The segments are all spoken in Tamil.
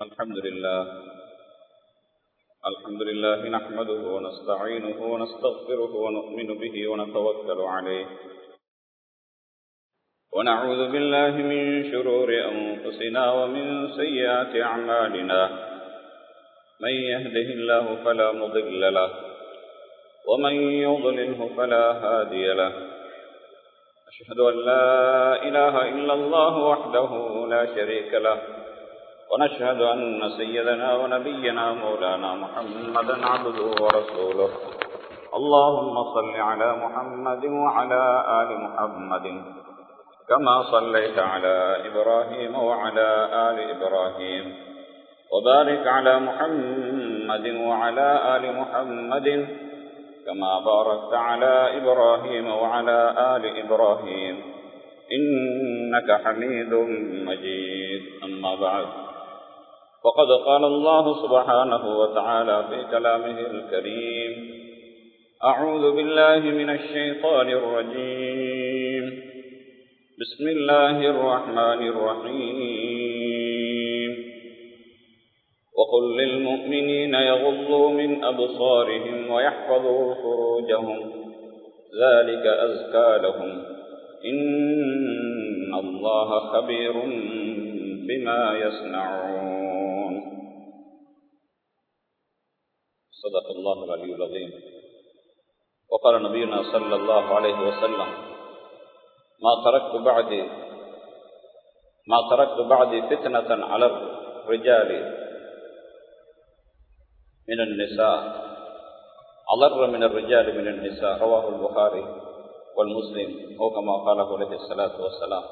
الحمد لله الحمد لله نحمده ونستعينه ونستغفره ونؤمن به ونتوكل عليه ونعوذ بالله من شرور أنفسنا ومن سيئات أعمالنا من يهده الله فلا مضل له ومن يضلله فلا هادي له أشهد أن لا إله إلا الله وحده لا شريك له ونشهد أن سيدنا ونبينا مولانا محمدا عبده ورسوله اللهم صل على محمد وعلى آل محمد كما صليت على إبراهيم وعلى آل إبراهيم وبارك على محمد وعلى آل محمد كما باركت على إبراهيم وعلى آل إبراهيم إنك حميد مجيد أما بعد وقد قال الله سبحانه وتعالى في كلامه الكريم أعوذ بالله من الشيطان الرجيم بسم الله الرحمن الرحيم وقل للمؤمنين يغضوا من أبصارهم ويحفظوا فروجهم ذلك أزكى لهم إن الله خبير بما يصنعون صدق الله العلي العظيم وقال نبينا صلى الله عليه وسلم ما تركت بعدي ما تركت بعدي فتنة على الرجال من النساء أضر من الرجال من النساء رواه البخاري والمسلم أو كما قاله عليه الصلاة والسلام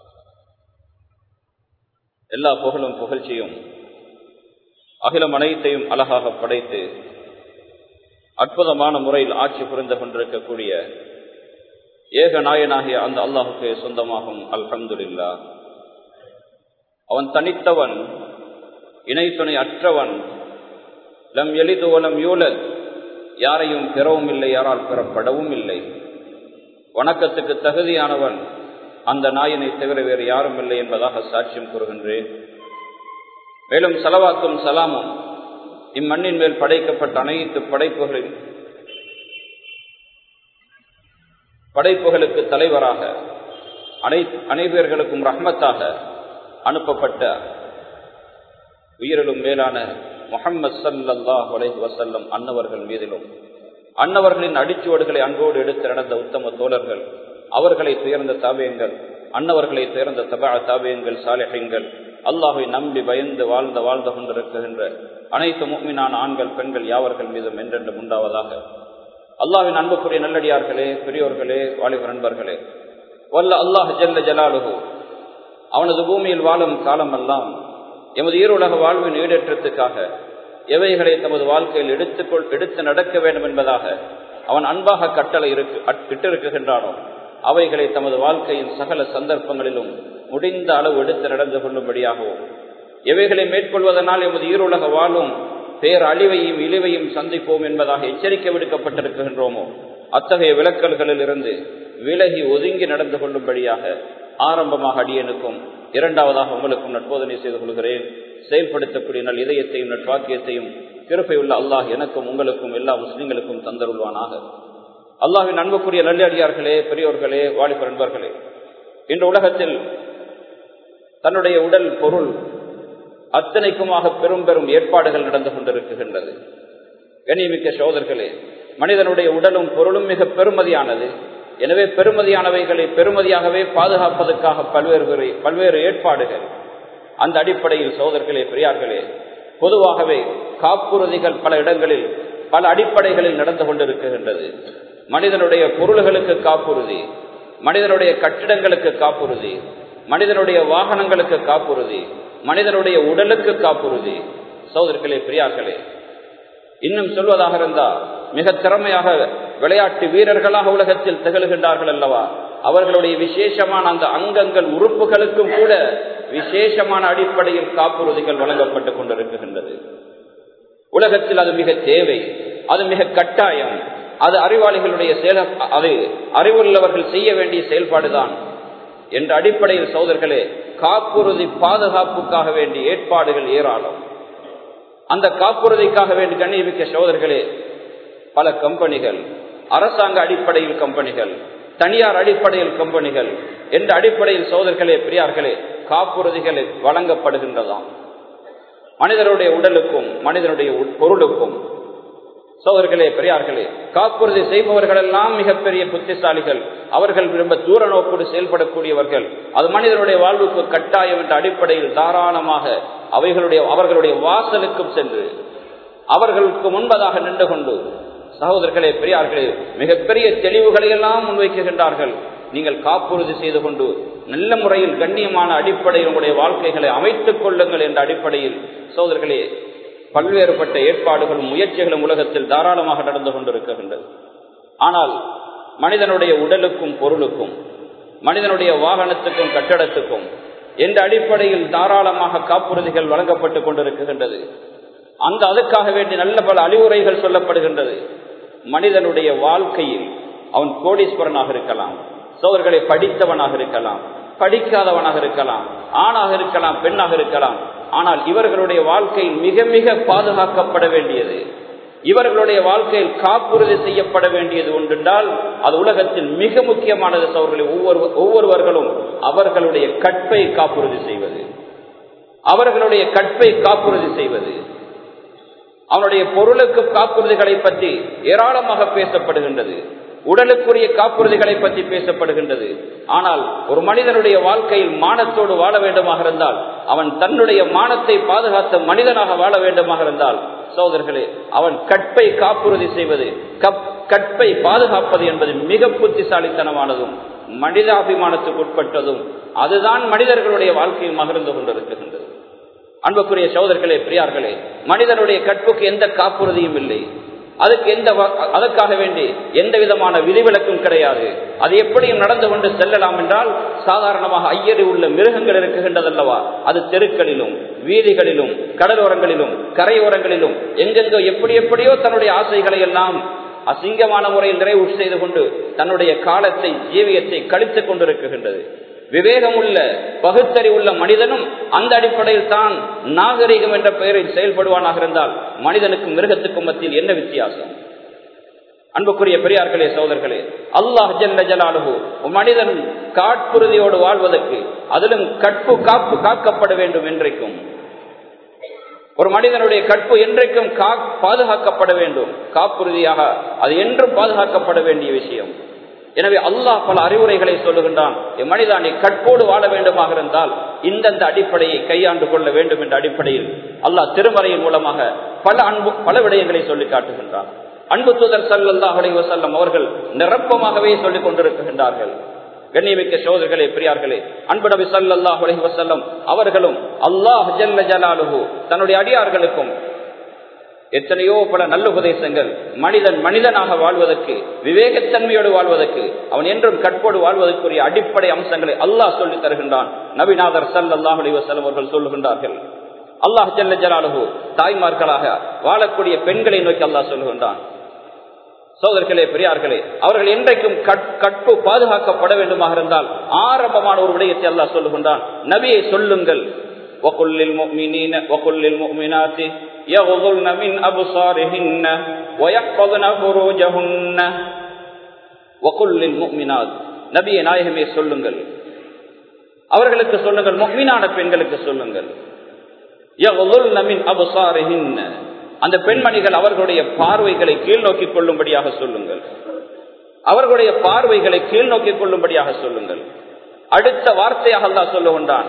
எல்லா புகழும் புகழ்ச்சியும் அகிலம் அனைத்தையும் அழகாக படைத்து அற்புதமான முறையில் ஆட்சி புரிந்து கொண்டிருக்கக்கூடிய ஏக நாயனாகிய அந்த அல்லாஹுக்கு சொந்தமாகும் அல்ஹம்துல்லா அவன் தனித்தவன் இணை துணை அற்றவன் லம் எளிது ஓலம் யூலத் யாரையும் பெறவும் இல்லை யாரால் பெறப்படவும் இல்லை வணக்கத்துக்கு தகுதியானவன் அந்த நாயனை தவிர வேறு யாரும் இல்லை என்பதாக சாட்சியம் கூறுகின்றேன் மேலும் செலவாக்கும் சலாமும் இம்மண்ணின் மேல் படைக்கப்பட்ட அனைத்து படைப்புகளின் படைப்புகளுக்கு தலைவராக அனை அனைவர்களுக்கும் ரஹ்மத்தாக அனுப்பப்பட்ட உயிரிலும் மேலான முகம்மது சல்லாஹ் அலைஹி வசல்லம் அன்னவர்கள் மீதிலும் அன்னவர்களின் அடிச்சுவடுகளை அன்போடு எடுத்து நடந்த உத்தம தோழர்கள் அவர்களை துயர்ந்த தாபியங்கள் அன்னவர்களை துயர்ந்த தபா தாபியங்கள் சாலைகள் அல்லாஹை நம்பி பயந்து வாழ்ந்த வாழ்ந்து கொண்டிருக்கின்ற அனைத்து முக்மினான ஆண்கள் பெண்கள் யாவர்கள் மீதும் என்றென்றும் உண்டாவதாக அல்லாவின் அன்புக்குரிய நல்லடியார்களே பெரியோர்களே வாலிப நண்பர்களே வல்ல அல்லாஹ் ஜல்ல ஜலாலுகு அவனது பூமியில் வாழும் காலமெல்லாம் எமது ஈருலக வாழ்வின் ஈடேற்றத்துக்காக எவைகளை தமது வாழ்க்கையில் எடுத்துக்கொள் எடுத்து நடக்க வேண்டும் என்பதாக அவன் அன்பாக கட்டளை இருக்கு இட்டிருக்கின்றானோ அவைகளை தமது வாழ்க்கையின் சகல சந்தர்ப்பங்களிலும் முடிந்த அளவு எடுத்து நடந்து கொள்ளும்படியாகவும் எவைகளை மேற்கொள்வதனால் எமது ஈருலக வாழும் பேர் அழிவையும் இழிவையும் சந்திப்போம் என்பதாக எச்சரிக்கை விடுக்கப்பட்டிருக்கின்றோமோ அத்தகைய விளக்கல்களில் இருந்து விலகி ஒதுங்கி நடந்து கொள்ளும்படியாக ஆரம்பமாக அடியனுக்கும் இரண்டாவதாக உங்களுக்கும் நட்போதனை செய்து கொள்கிறேன் செயல்படுத்தக்கூடிய நல் இதயத்தையும் நட்பாக்கியத்தையும் கிருப்பையுள்ள அல்லாஹ் எனக்கும் உங்களுக்கும் எல்லா முஸ்லிம்களுக்கும் தந்தருள்வானாக அல்லாஹின் அன்புக்குரிய நல்லடியார்களே பெரியோர்களே வாலிப நண்பர்களே இன்று உலகத்தில் தன்னுடைய உடல் பொருள் அத்தனைக்குமாக பெரும் பெரும் ஏற்பாடுகள் நடந்து கொண்டிருக்கின்றது கனிமிக்க சோதர்களே மனிதனுடைய உடலும் பொருளும் மிக பெருமதியானது எனவே பெருமதியானவைகளை பெருமதியாகவே பாதுகாப்பதற்காக பல்வேறு பல்வேறு ஏற்பாடுகள் அந்த அடிப்படையில் சோதர்களே பெரியார்களே பொதுவாகவே காப்புறுதிகள் பல இடங்களில் பல அடிப்படைகளில் நடந்து கொண்டிருக்கின்றது மனிதனுடைய பொருள்களுக்கு காப்புறுதி மனிதனுடைய கட்டிடங்களுக்கு காப்புறுதி மனிதனுடைய வாகனங்களுக்கு காப்புறுதி மனிதனுடைய உடலுக்கு காப்புறுதி சோதர்களே பிரியார்களே இன்னும் சொல்வதாக இருந்தால் மிக திறமையாக விளையாட்டு வீரர்களாக உலகத்தில் திகழ்கின்றார்கள் அல்லவா அவர்களுடைய விசேஷமான அந்த அங்கங்கள் உறுப்புகளுக்கும் கூட விசேஷமான அடிப்படையில் காப்புறுதிகள் வழங்கப்பட்டுக் கொண்டிருக்கின்றது உலகத்தில் அது மிக தேவை அது மிக கட்டாயம் அது அறிவாளிகளுடைய செயல அது அறிவுள்ளவர்கள் செய்ய வேண்டிய செயல்பாடுதான் என்ற அடிப்படையில் சோதர்களே காப்புறுதி பாதுகாப்புக்காக வேண்டிய ஏற்பாடுகள் ஏராளம் அந்த காப்புறுதிக்காக வேண்டி கண்ணியமிக்க சோதர்களே பல கம்பெனிகள் அரசாங்க அடிப்படையில் கம்பெனிகள் தனியார் அடிப்படையில் கம்பெனிகள் என்ற அடிப்படையில் சோதர்களே பெரியார்களே காப்புறுதிகள் வழங்கப்படுகின்றதாம் மனிதனுடைய உடலுக்கும் மனிதனுடைய பொருளுக்கும் சோதர்களே பெரியார்களே காப்புறுதி செய்பவர்கள் எல்லாம் மிகப்பெரிய புத்திசாலிகள் அவர்கள் ரொம்ப தூர நோக்கோடு செயல்படக்கூடியவர்கள் அது மனிதனுடைய வாழ்வுக்கு கட்டாயம் என்ற அடிப்படையில் தாராளமாக அவைகளுடைய அவர்களுடைய வாசலுக்கும் சென்று அவர்களுக்கு முன்பதாக நின்று கொண்டு சகோதரர்களே பெரியார்களே மிகப்பெரிய தெளிவுகளை எல்லாம் முன்வைக்கின்றார்கள் நீங்கள் காப்புறுதி செய்து கொண்டு நல்ல முறையில் கண்ணியமான அடிப்படையில் உங்களுடைய வாழ்க்கைகளை அமைத்துக் கொள்ளுங்கள் என்ற அடிப்படையில் சோதர்களே பல்வேறுபட்ட ஏற்பாடுகளும் முயற்சிகளும் உலகத்தில் தாராளமாக நடந்து கொண்டிருக்கின்றது ஆனால் மனிதனுடைய உடலுக்கும் பொருளுக்கும் மனிதனுடைய வாகனத்துக்கும் கட்டடத்துக்கும் என்ற அடிப்படையில் தாராளமாக காப்புறுதிகள் வழங்கப்பட்டுக் கொண்டிருக்கின்றது அந்த அதுக்காக வேண்டி நல்ல பல அறிவுரைகள் சொல்லப்படுகின்றது மனிதனுடைய வாழ்க்கையில் அவன் கோடீஸ்வரனாக இருக்கலாம் சோதர்களை படித்தவனாக இருக்கலாம் படிக்காதவனாக இருக்கலாம் ஆணாக இருக்கலாம் பெண்ணாக இருக்கலாம் ஆனால் இவர்களுடைய வாழ்க்கையில் மிக மிக பாதுகாக்கப்பட வேண்டியது இவர்களுடைய வாழ்க்கையில் காப்புறுதி செய்யப்பட வேண்டியது ஒன்றென்றால் அது உலகத்தில் மிக முக்கியமானது சோழர்களை ஒவ்வொரு ஒவ்வொருவர்களும் அவர்களுடைய கற்பை காப்புறுதி செய்வது அவர்களுடைய கற்பை காப்புறுதி செய்வது அவனுடைய பொருளுக்கு காப்புறுதிகளை பற்றி ஏராளமாக பேசப்படுகின்றது உடலுக்குரிய காப்புறுதிகளை பற்றி பேசப்படுகின்றது ஆனால் ஒரு மனிதனுடைய வாழ்க்கையில் மானத்தோடு வாழ வேண்டுமாக இருந்தால் அவன் தன்னுடைய மானத்தை பாதுகாத்த மனிதனாக வாழ வேண்டுமாக இருந்தால் சோதர்களே அவன் கற்பை காப்புறுதி செய்வது கற்பை பாதுகாப்பது என்பது மிக புத்திசாலித்தனமானதும் மனிதாபிமானத்துக்கு உட்பட்டதும் அதுதான் மனிதர்களுடைய வாழ்க்கையில் மகிழ்ந்து கொண்டிருக்கின்றது அன்புக்குரிய சோதர்களே பிரியார்களே மனிதனுடைய கற்புக்கு எந்த காப்புறுதியும் இல்லை அதுக்கு எந்த அதற்காக வேண்டி எந்த விதமான விதிவிலக்கும் கிடையாது அது எப்படியும் நடந்து கொண்டு செல்லலாம் என்றால் சாதாரணமாக ஐயறி உள்ள மிருகங்கள் இருக்குகின்றதல்லவா அது தெருக்களிலும் வீதிகளிலும் கடலோரங்களிலும் கரையோரங்களிலும் எங்கெங்கோ எப்படி எப்படியோ தன்னுடைய ஆசைகளை எல்லாம் அசிங்கமான முறையில் நிறைவு செய்து கொண்டு தன்னுடைய காலத்தை ஜீவியத்தை கழித்துக் கொண்டிருக்கின்றது விவேகம் உள்ள பகுத்தறிவுள்ள மனிதனும் அந்த அடிப்படையில் தான் நாகரிகம் என்ற பெயரில் செயல்படுவானாக இருந்தால் மனிதனுக்கும் மிருகத்துக்கும் மத்தியில் என்ன வித்தியாசம் அன்புக்குரிய பெரியார்களே சோதர்களே அல்லாஹ் ஜல்ல ஜலாலுகு மனிதன் காட்புறுதியோடு வாழ்வதற்கு அதிலும் கற்பு காப்பு காக்கப்பட வேண்டும் என்றைக்கும் ஒரு மனிதனுடைய கற்பு என்றைக்கும் பாதுகாக்கப்பட வேண்டும் காப்புறுதியாக அது என்றும் பாதுகாக்கப்பட வேண்டிய விஷயம் எனவே அல்லாஹ் பல அறிவுரைகளை சொல்லுகின்றான் மனிதா நீ கற்போடு வாழ வேண்டுமாக இருந்தால் இந்தந்த அடிப்படையை கையாண்டு கொள்ள வேண்டும் என்ற அடிப்படையில் அல்லாஹ் திருமறையின் மூலமாக பல அன்பு பல விடயங்களை சொல்லி காட்டுகின்றான் அன்பு தூதர் சல்லாஹ் அலைவசல்லம் அவர்கள் நிரப்பமாகவே சொல்லிக் கொண்டிருக்கின்றார்கள் கண்ணியமிக்க சோதர்களே பிரியார்களே அன்பு நபி சல்லாஹ் அலைவசல்லம் அவர்களும் அல்லாஹ் ஜல்ல ஜலாலுஹு தன்னுடைய அடியார்களுக்கும் எத்தனையோ பல நல்ல உபதேசங்கள் மனிதன் மனிதனாக வாழ்வதற்கு விவேகத்தன்மையோடு வாழ்வதற்கு அவன் என்றும் கற்போடு வாழ்வதற்குரிய அடிப்படை அம்சங்களை அல்லாஹ் சொல்லி தருகின்றான் நபிநாதர் சல்லாஹ் அலிவசலம் அவர்கள் சொல்லுகின்றார்கள் அல்லாஹ் ஜல்ல ஜலாலுஹு தாய்மார்களாக வாழக்கூடிய பெண்களை நோக்கி அல்லாஹ் சொல்லுகின்றான் சோதர்களே பெரியார்களே அவர்கள் என்றைக்கும் கற்பு பாதுகாக்கப்பட வேண்டுமாக இருந்தால் ஆரம்பமான ஒரு விடயத்தை அல்லாஹ் சொல்லுகின்றான் நபியை சொல்லுங்கள் وقل للمؤمنين وقل للمؤمنات يغضلن من أبصارهن ويحفظن فروجهن وقل للمؤمنات நபியை நாயகமே சொல்லுங்கள் அவர்களுக்கு சொல்லுங்கள் முக்மீனான பெண்களுக்கு சொல்லுங்கள் يغضلن من أبصارهن அந்த பெண்மணிகள் அவர்களுடைய பார்வைகளை கீழ் நோக்கிக் கொள்ளும்படியாக சொல்லுங்கள் அவர்களுடைய பார்வைகளை கீழ் நோக்கிக் கொள்ளும்படியாக சொல்லுங்கள் அடுத்த வார்த்தையாக அல்லா சொல்லுகின்றான்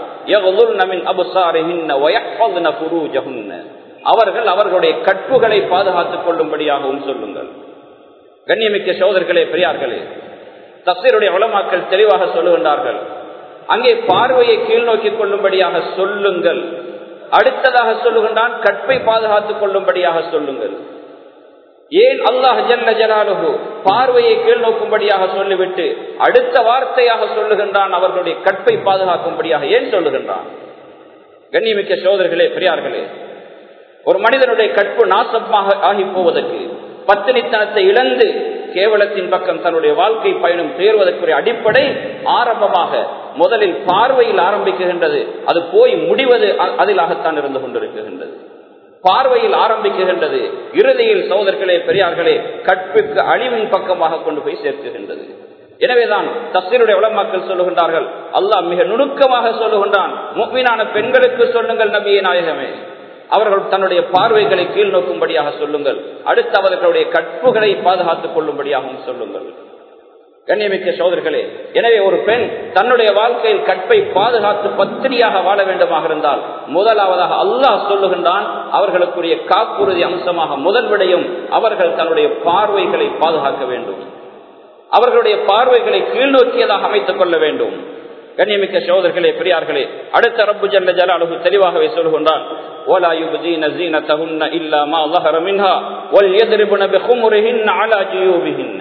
அவர்கள் அவர்களுடைய கற்புகளை பாதுகாத்துக் கொள்ளும்படியாகவும் சொல்லுங்கள் கண்ணியமிக்க சோதர்களே பெரியார்களே தப்சீருடைய உளமாக்கள் தெளிவாக சொல்லுகின்றார்கள் அங்கே பார்வையை கீழ் நோக்கிக் கொள்ளும்படியாக சொல்லுங்கள் அடுத்ததாக சொல்லுகின்றான் கற்பை பாதுகாத்துக் கொள்ளும்படியாக சொல்லுங்கள் ஏன் அல்லாஹ் ஜல்ல ஜலாலுகு பார்வையை கீழ் நோக்கும்படியாக சொல்லிவிட்டு அடுத்த வார்த்தையாக சொல்லுகின்றான் அவர்களுடைய கற்பை பாதுகாக்கும்படியாக ஏன் சொல்லுகின்றான் கண்ணியமிக்க சோதர்களே பெரியார்களே ஒரு மனிதனுடைய கற்பு நாசமாக ஆகி போவதற்கு பத்தினித்தனத்தை இழந்து கேவலத்தின் பக்கம் தன்னுடைய வாழ்க்கை பயணம் தேர்வதற்குரிய அடிப்படை ஆரம்பமாக முதலில் பார்வையில் ஆரம்பிக்குகின்றது அது போய் முடிவது அ- அதிலாகத்தான் இருந்து கொண்டிருக்குகின்றது பார்வையில் ஆரம்பிக்குகின்றது இறுதியில் சோதர்களே பெரியார்களே கற்புக்கு அழிவின் பக்கமாக கொண்டு போய் சேர்க்குகின்றது எனவேதான் தஸ்தீருடைய உலமாக்கள் சொல்லுகின்றார்கள் அல்லாஹ் மிக நுணுக்கமாக சொல்லுகின்றான் முக்மீனான பெண்களுக்கு சொல்லுங்கள் நபியே நாயகமே அவர்கள் தன்னுடைய பார்வைகளை கீழ் நோக்கும்படியாக சொல்லுங்கள் அடுத்து அவர்களுடைய கற்புகளை பாதுகாத்துக் கொள்ளும்படியாகவும் சொல்லுங்கள் கண்ணியமிக்க சோதர்களே எனவே ஒரு பெண் தன்னுடைய வாழ்க்கையில் கற்பை பாதுகாத்து பத்திரியாக வாழ வேண்டுமாக இருந்தால் முதலாவதாக அல்லாஹ் சொல்லுகின்றான் அவர்களுக்குரிய காப்புறுதி அம்சமாக முதல் விடையும் அவர்கள் தன்னுடைய பார்வைகளை பாதுகாக்க வேண்டும் அவர்களுடைய பார்வைகளை கீழ்நோக்கியதாக அமைத்துக் கொள்ள வேண்டும் கண்ணியமிக்க சோதர்களே பெரியார்களே அடுத்த ரப்பு ஜல்ல ஜலாலுகு தெளிவாகவே சொல்கின்றான் ولا يبدين زينتهن إلا ما ظهر منها وليضربن بخمرهن على جيوبهن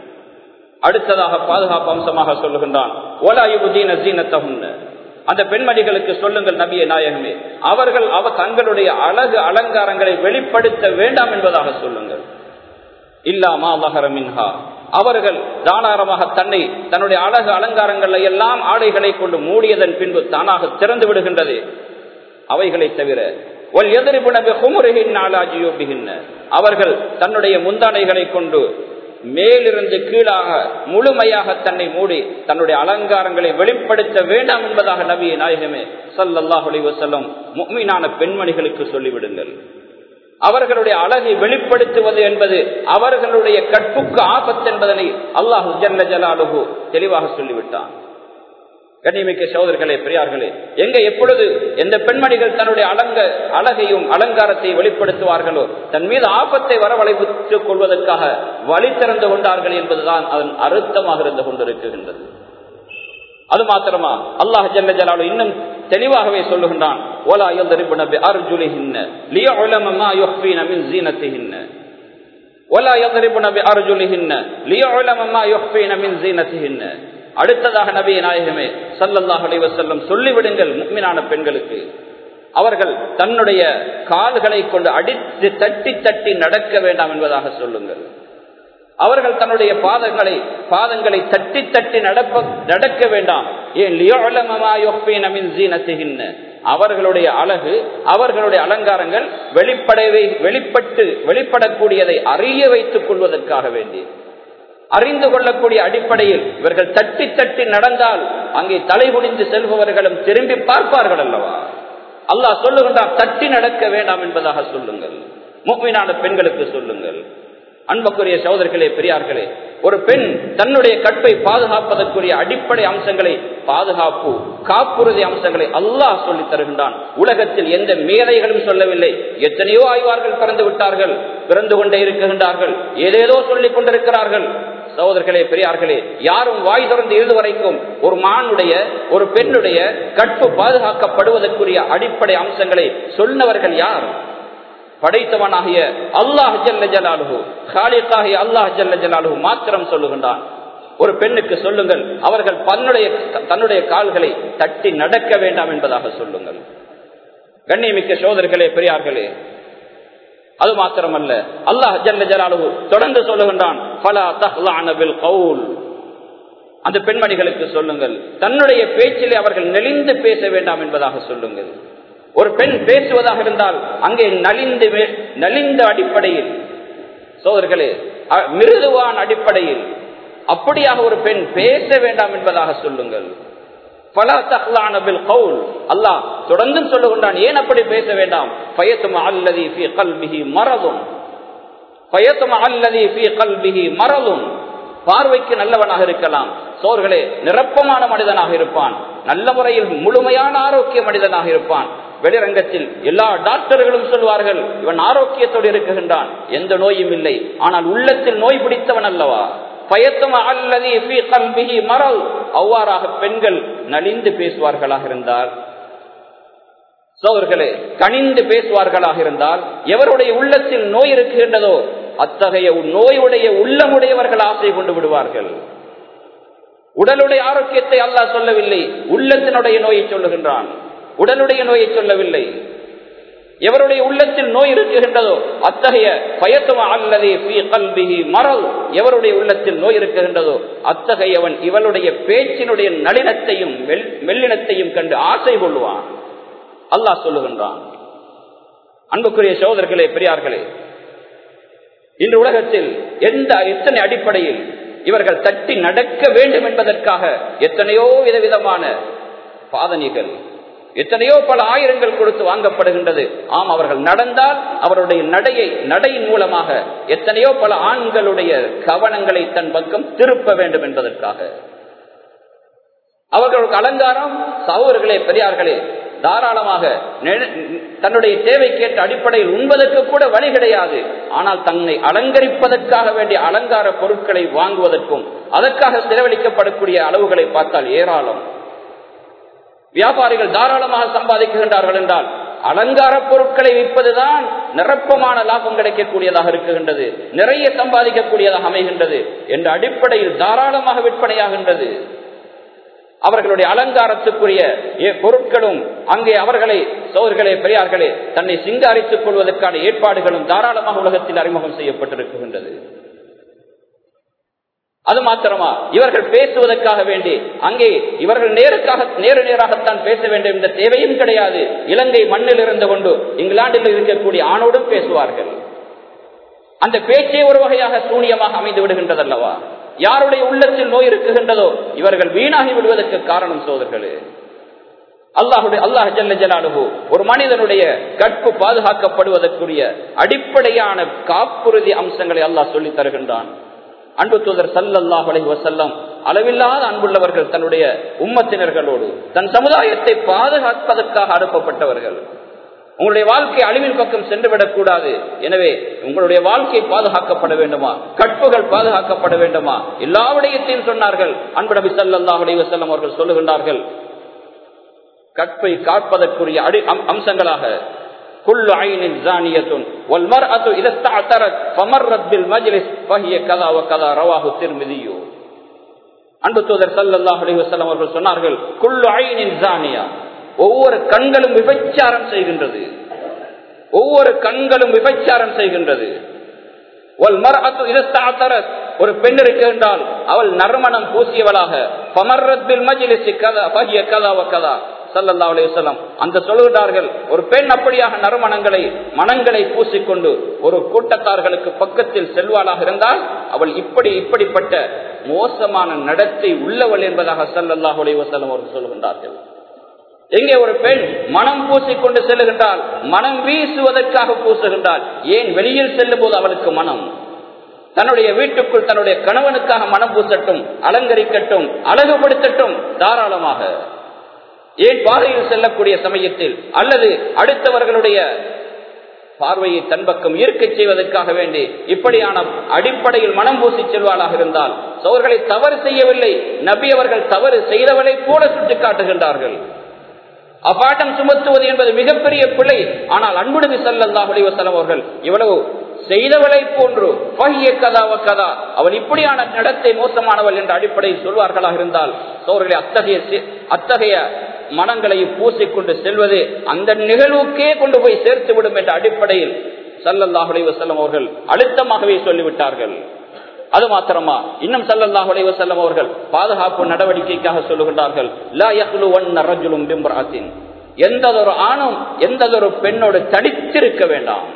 அடுத்ததாக பாதுகாப்பு அம்சமாக சொல்லுகின்றான் "வலா யுபதீன ஸீனத்தஹுன்ன." அந்த பெண்மணிகளுக்கு சொல்லுங்கள் நபியே நாயகமே அவர்கள் அவ தங்களுடைய அழகு அலங்காரங்களை வெளிப்படுத்த வேண்டாம் என்பதாக சொல்லுங்கள் இல்லாமா மகர மின்ஹா அவர்கள் தானாரமாக தன்னை தன்னுடைய அழகு அலங்காரங்களை எல்லாம் ஆடைகளை கொண்டு மூடியதன் பின்பு தானாக திறந்து விடுகின்றது அவைகளை தவிர ஒல் எதிர்ப்புணவு குமுருகின் நாளாஜியோபிகின்ற அவர்கள் தன்னுடைய முந்தானைகளை கொண்டு மேலிருந்து கீழாக முழுமையாக தன்னை மூடி தன்னுடைய அலங்காரங்களை வெளிப்படுத்த வேண்டாம் என்பதாக நபியை நாயகமே சல்லல்லாஹ் அலைவசல்லம் முக்மீனான பெண்மணிகளுக்கு சொல்லிவிடுங்கள் அவர்களுடைய அழகை வெளிப்படுத்துவது என்பது அவர்களுடைய கற்புக்கு ஆபத்து என்பதனை அல்லாஹு ஜல்ல ஜலாலுகு தெளிவாக சொல்லிவிட்டான் கண்ணியமிக்க சோதர்களே பெரியார்களே எங்க எப்பொழுது எந்த பெண்மணிகள் தன்னுடைய அலங்க அழகையும் அலங்காரத்தை வெளிப்படுத்துவார்களோ தன் மீது ஆபத்தை வரவழைத்துக் கொள்வதற்காக வழி திறந்து கொண்டார்கள் என்பதுதான் அதன் அறுத்தமாக இருந்து கொண்டிருக்கின்றது அது மாத்திரமா அல்லாஹ் ஜல்ல ஜலாலு இன்னும் தெளிவாகவே சொல்லுகின்றான் ஓலா யضربن بأرجلهن ليعلم ما يخفين من زينتهن ولا يضربن بأرجلهن ليعلم ما يخفين من زينتهن அடுத்ததாக நபிய நாயகமே சல்லல்லாஹு அலைஹி வஸல்லம் சொல்லிவிடுங்கள் முக்மினான பெண்களுக்கு அவர்கள் தன்னுடைய கால்களை கொண்டு அடித்து தட்டி தட்டி நடக்க வேண்டாம் என்பதாக சொல்லுங்கள் அவர்கள் தன்னுடைய பாதங்களை பாதங்களை தட்டி தட்டி நடப்ப நடக்க வேண்டாம் ஏன் அவர்களுடைய அழகு அவர்களுடைய அலங்காரங்கள் வெளிப்படவே வெளிப்பட்டு வெளிப்படக்கூடியதை அறிய வைத்துக் கொள்வதற்காக வேண்டி அறிந்து கொள்ளக்கூடிய அடிப்படையில் இவர்கள் தட்டி தட்டி நடந்தால் அங்கே தலை குனிந்து செல்பவர்களும் திரும்பி பார்ப்பார்கள் அல்லவா அல்லாஹ் சொல்லுகின்றார் தட்டி நடக்க வேண்டாம் என்பதாக சொல்லுங்கள் முக்மீனான பெண்களுக்கு சொல்லுங்கள் அன்புக்குரிய சகோதரர்களே பெரியார்களே ஒரு பெண் தன்னுடைய கற்பை பாதுகாப்பதற்குரிய அடிப்படை அம்சங்களை பாதுகாப்பு காப்புறுதி அம்சங்களை அல்லாஹ் சொல்லித் தருகின்றான் உலகத்தில் எந்த மேதைகளும் சொல்லவில்லை எத்தனையோ ஆய்வார்கள் பிறந்து விட்டார்கள் பிறந்து கொண்டே இருக்கின்றார்கள் ஏதேதோ சொல்லிக் கொண்டிருக்கிறார்கள் சகோதரர்களே பெரியார்களே யாரும் வாய் திறந்து எழுது வரைக்கும் ஒரு மானுடைய ஒரு பெண்ணுடைய கற்பு பாதுகாக்கப்படுவதற்குரிய அடிப்படை அம்சங்களை சொன்னவர்கள் யார் படைத்தவனாகிய அல்லாஹ் ஜல்ல ஜலாலுஹு காலிக்காகிய அல்லாஹ் ஜல்ல ஜலாலுஹு மாத்திரம் சொல்லுகின்றான் ஒரு பெண்ணுக்கு சொல்லுங்கள் அவர்கள் தன்னுடைய தன்னுடைய கால்களை தட்டி நடக்க வேண்டாம் என்பதாக சொல்லுங்கள் கண்ணியமிக்க சோதர்களே பெரியார்களே அது மாத்திரமல்ல அல்லாஹ் ஜல்ல ஜலாலுஹு தொடர்ந்து சொல்லுகின்றான் ஃபலா தஹ்லான பில் கவுல் அந்த பெண்மணிகளுக்கு சொல்லுங்கள் தன்னுடைய பேச்சிலே அவர்கள் நெளிந்து பேச வேண்டாம் என்பதாக சொல்லுங்கள் ஒரு பெண் பேசுவதாக இருந்தால் அங்கே நலிந்து நலிந்த அடிப்படையில் சோதர்களே மிருதுவான் அடிப்படையில் அப்படியாக ஒரு பெண் பேச வேண்டாம் என்பதாக சொல்லுங்கள் பல தஹ்லானபில் கவுல் அல்லாஹ் தொடர்ந்து சொல்லுகின்றான் ஏன் அப்படி பேச வேண்டாம் பயத்தும் அல்லதி ஃபி கல்பிஹி மரதும் பயத்தும் அல்லதி ஃபி கல்பிஹி மரதும் பார்வைக்கு நல்லவனாக இருக்கலாம் சோர்களே நிரப்பமான மனிதனாக இருப்பான் நல்ல முறையில் முழுமையான ஆரோக்கிய மனிதனாக இருப்பான் வெளிரங்கத்தில் எல்லா டாக்டர்களும் சொல்வார்கள் இவன் ஆரோக்கியத்தோடு இருக்குகின்றான் எந்த நோயும் இல்லை ஆனால் உள்ளத்தில் நோய் பிடித்தவன் அல்லவா பயத்தும் அல்லது மரல் அவ்வாறாக பெண்கள் நலிந்து பேசுவார்களாக இருந்தால் சோதர்களே கனிந்து பேசுவார்களாக இருந்தால் எவருடைய உள்ளத்தில் நோய் இருக்குகின்றதோ அத்தகைய நோயுடைய உள்ளமுடையவர்கள் ஆசை கொண்டு விடுவார்கள் உடலுடைய ஆரோக்கியத்தை அல்லாஹ் சொல்லவில்லை உள்ளத்தினுடைய நோயை சொல்லுகின்றான் உடலுடைய நோயை சொல்லவில்லை எவருடைய உள்ளத்தில் நோய் இருக்குகின்றதோ அத்தகைய பயத்துவ அல்லது மரல் எவருடைய உள்ளத்தில் நோய் இருக்குகின்றதோ அத்தகையவன் இவளுடைய பேச்சினுடைய நளினத்தையும் மெல்லினத்தையும் கண்டு ஆசை கொள்வான் அல்லாஹ் சொல்லுகின்றான் அன்புக்குரிய சோதர்களே பெரியார்களே இன்று உலகத்தில் எந்த எத்தனை அடிப்படையில் இவர்கள் தட்டி நடக்க வேண்டும் என்பதற்காக எத்தனையோ விதவிதமான பாதனைகள் எத்தனையோ பல ஆயிரங்கள் கொடுத்து வாங்கப்படுகின்றது ஆம் அவர்கள் நடந்தால் அவருடைய நடையை நடையின் மூலமாக எத்தனையோ பல ஆண்களுடைய கவனங்களை தன் பக்கம் திருப்ப வேண்டும் என்பதற்காக அவர்களுக்கு அலங்காரம் சகோதரர்களே பெரியார்களே தாராளமாக தன்னுடைய தேவைக்கேற்ற அடிப்படையில் உண்பதற்கு கூட வழி கிடையாது ஆனால் தன்னை அலங்கரிப்பதற்காக வேண்டிய அலங்கார பொருட்களை வாங்குவதற்கும் அதற்காக செலவழிக்கப்படக்கூடிய அளவுகளை பார்த்தால் ஏராளம் வியாபாரிகள் தாராளமாக சம்பாதிக்கின்றார்கள் என்றால் அலங்கார பொருட்களை விற்பதுதான் நிரப்பமான லாபம் கிடைக்கக்கூடியதாக இருக்குகின்றது நிறைய சம்பாதிக்கக்கூடியதாக அமைகின்றது என்ற அடிப்படையில் தாராளமாக விற்பனையாகின்றது அவர்களுடைய அலங்காரத்துக்குரிய பொருட்களும் அங்கே அவர்களை சோர்களே பெரியார்களே தன்னை சிங்காரித்துக் கொள்வதற்கான ஏற்பாடுகளும் தாராளமாக உலகத்தில் அறிமுகம் செய்யப்பட்டிருக்கின்றது அது மாத்திரமா இவர்கள் பேசுவதற்காக வேண்டி அங்கே இவர்கள் நேருக்காக நேரு நேராகத்தான் பேச வேண்டும் என்ற தேவையும் கிடையாது இலங்கை மண்ணில் இருந்து கொண்டு இங்கிலாந்தில் இருக்கக்கூடிய ஆணோடும் பேசுவார்கள் அந்த பேச்சே ஒரு வகையாக சூனியமாக அமைந்து விடுகின்றது அல்லவா யாருடைய உள்ளத்தில் நோய் இருக்குகின்றதோ இவர்கள் வீணாகி விடுவதற்கு காரணம் சோதர்களே அல்லாஹுடைய அல்லாஹ் ஜல்ல ஜலாலுகு ஒரு மனிதனுடைய கற்பு பாதுகாக்கப்படுவதற்குரிய அடிப்படையான காப்புறுதி அம்சங்களை அல்லாஹ் சொல்லி தருகின்றான் அன்பு தூதர் சல்லல்லாஹ் அலைஹி வசல்லம் அளவில்லாத அன்புள்ளவர்கள் தன்னுடைய உம்மத்தினர்களோடு தன் சமுதாயத்தை பாதுகாப்பதற்காக அனுப்பப்பட்டவர்கள் உங்களுடைய வாழ்க்கை அழிவின் பக்கம் சென்றுவிடக் கூடாது எனவே உங்களுடைய வாழ்க்கை பாதுகாக்கப்பட வேண்டுமா கற்புகள் பாதுகாக்கப்பட வேண்டுமா எல்லா விடயத்தையும் சொன்னார்கள் அன்பு நபி சல்லாஹ் அலி வசல்லம் அவர்கள் சொல்லுகின்றார்கள் கற்பை காப்பதற்குரிய அடி அம்சங்களாக كل عين زانية والمرأة إذا استعترت فمرت بالمجلس فهي كذا وكذا رواه الترمذي அன்பு தூதர் சல்லாஹ் அலி வசல்லம் அவர்கள் சொன்னார்கள் குல்லு ஐனின் ஜானியா ஒவ்வொரு கண்களும் விபச்சாரம் செய்கின்றது ஒவ்வொரு கண்களும் விபச்சாரம் செய்கின்றது ஒரு பெண் இருக்கின்றால் அவள் நறுமணம் பூசியவளாக அந்த சொல்லுகிறார்கள் ஒரு பெண் அப்படியாக நறுமணங்களை மனங்களை பூசிக்கொண்டு ஒரு கூட்டத்தார்களுக்கு பக்கத்தில் செல்வாளாக இருந்தால் அவள் இப்படி இப்படிப்பட்ட மோசமான நடத்தை உள்ளவள் என்பதாக சல்லல்லாஹ் வசலம் அவர்கள் சொல்லுகின்றார்கள் எங்கே ஒரு பெண் மனம் பூசிக்கொண்டு செல்லுகின்றால் மனம் வீசுவதற்காக பூசுகின்றால் ஏன் வெளியில் செல்லும் போது அவளுக்கு மனம் தன்னுடைய வீட்டுக்குள் தன்னுடைய கணவனுக்காக மனம் பூசட்டும் அலங்கரிக்கட்டும் அழகுபடுத்தட்டும் தாராளமாக ஏன் பாதையில் செல்லக்கூடிய சமயத்தில் அல்லது அடுத்தவர்களுடைய பார்வையை தன் பக்கம் ஈர்க்க செய்வதற்காக வேண்டி இப்படியான அடிப்படையில் மனம் பூசி செல்வாளாக இருந்தால் அவர்களை தவறு செய்யவில்லை நபி அவர்கள் தவறு செய்தவரை போல சுட்டி காட்டுகின்றார்கள் அப்பாட்டம் சுமத்துவது என்பது மிகப்பெரிய பிழை ஆனால் அன்புடவி சல்லாஹ் அலிவசலம் அவர்கள் இவ்வளவு செய்தவளை போன்று பகிய கதாவ கதா அவள் இப்படியான நடத்தை மோசமானவள் என்ற அடிப்படையில் சொல்வார்களாக இருந்தால் சோழர்களை அத்தகைய அத்தகைய மனங்களை பூசிக்கொண்டு செல்வது அந்த நிகழ்வுக்கே கொண்டு போய் சேர்த்து விடும் என்ற அடிப்படையில் சல்லல்லாஹ் அலைவசல்லம் அவர்கள் அழுத்தமாகவே சொல்லிவிட்டார்கள் அது மாத்திரமா இன்னும் சல்லல்லாஹ் அலைவசல்லம் அவர்கள் பாதுகாப்பு நடவடிக்கைக்காக சொல்லுகின்றார்கள் எந்ததொரு ஆணும் எந்ததொரு பெண்ணோடு தடித்திருக்க வேண்டாம்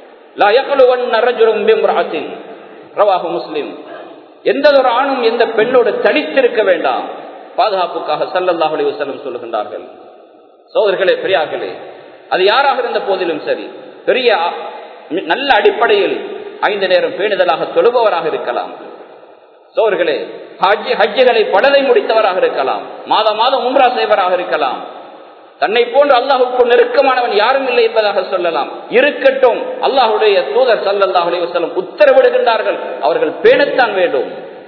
முஸ்லிம் எந்ததொரு ஆணும் எந்த பெண்ணோடு தடித்திருக்க வேண்டாம் பாதுகாப்புக்காக சல்லல்லாஹ் அலைவசல்லம் சொல்லுகின்றார்கள் சோதர்களே பெரியார்களே அது யாராக இருந்த போதிலும் சரி பெரிய நல்ல அடிப்படையில் ஐந்து நேரம் பேணுதலாக தொழுபவராக இருக்கலாம் சோர்களே ஹஜ் ஹஜ்ஜுகளை பலதை முடித்தவராக இருக்கலாம் மாதம் மாதம் உம்ரா செய்வராக இருக்கலாம் தன்னை போன்று அல்லாஹுக்கு நெருக்கமானவன் யாரும் இல்லை என்பதாக சொல்லலாம் இருக்கட்டும் அல்லாஹுடைய தூதர் சல்லாஹ் அலைவசலம் உத்தரவிடுகின்றார்கள் அவர்கள் பேணத்தான் வேண்டும்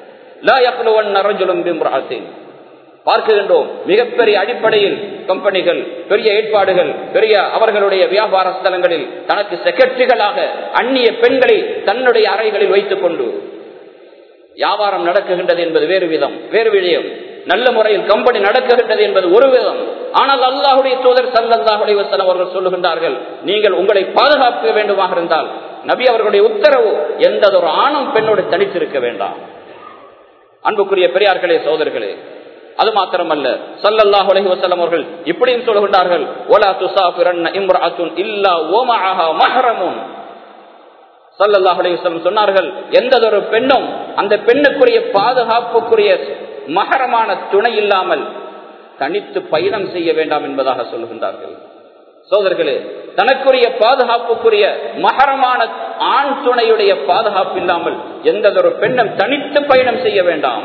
பார்க்கின்றோம் மிகப்பெரிய அடிப்படையில் கம்பெனிகள் பெரிய ஏற்பாடுகள் பெரிய அவர்களுடைய வியாபார ஸ்தலங்களில் தனக்கு செக்ரட்டரிகளாக அந்நிய பெண்களை தன்னுடைய அறைகளில் வைத்துக் கொண்டு வியாபாரம் நடக்குகின்றது என்பது வேறு விதம் வேறு விஷயம் நல்ல முறையில் கம்பெனி நடக்குகின்றது என்பது ஒரு விதம் ஆனால் அல்லாஹுடைய தூதர் சல்லல்லாஹுடைய வசலம் அவர்கள் சொல்லுகின்றார்கள் நீங்கள் உங்களை பாதுகாக்க வேண்டுமாக இருந்தால் நபி அவர்களுடைய உத்தரவு எந்த ஒரு ஆணும் பெண்ணோடு தனித்திருக்க வேண்டாம் அன்புக்குரிய பெரியார்களே சோதர்களே அது மாத்திரமல்ல சல்லல்லாஹு அலைஹி வஸல்லம் அவர்கள் இப்படியும் சொல்கின்றார்கள் ஒலா துசாஃபிரன் இம்ரஅத்துன் இல்லா ஓமஅஹா மஹ்ரமுன் சல்லல்லாஹு அலைஹி வஸல்லம் சொன்னார்கள் எந்த ஒரு பெண்ணும் அந்த பெண்ணுக்குரிய பாதுகாப்புக்குரிய மகரமான துணை இல்லாமல் தனித்து பயணம் செய்ய வேண்டாம் என்பதாக சொல்கின்றார்கள் சோதர்களே தனக்குரிய பாதுகாப்புக்குரிய மகரமான ஆண் துணையுடைய பாதுகாப்பு இல்லாமல் எந்த ஒரு பெண்ணும் தனித்து பயணம் செய்ய வேண்டாம்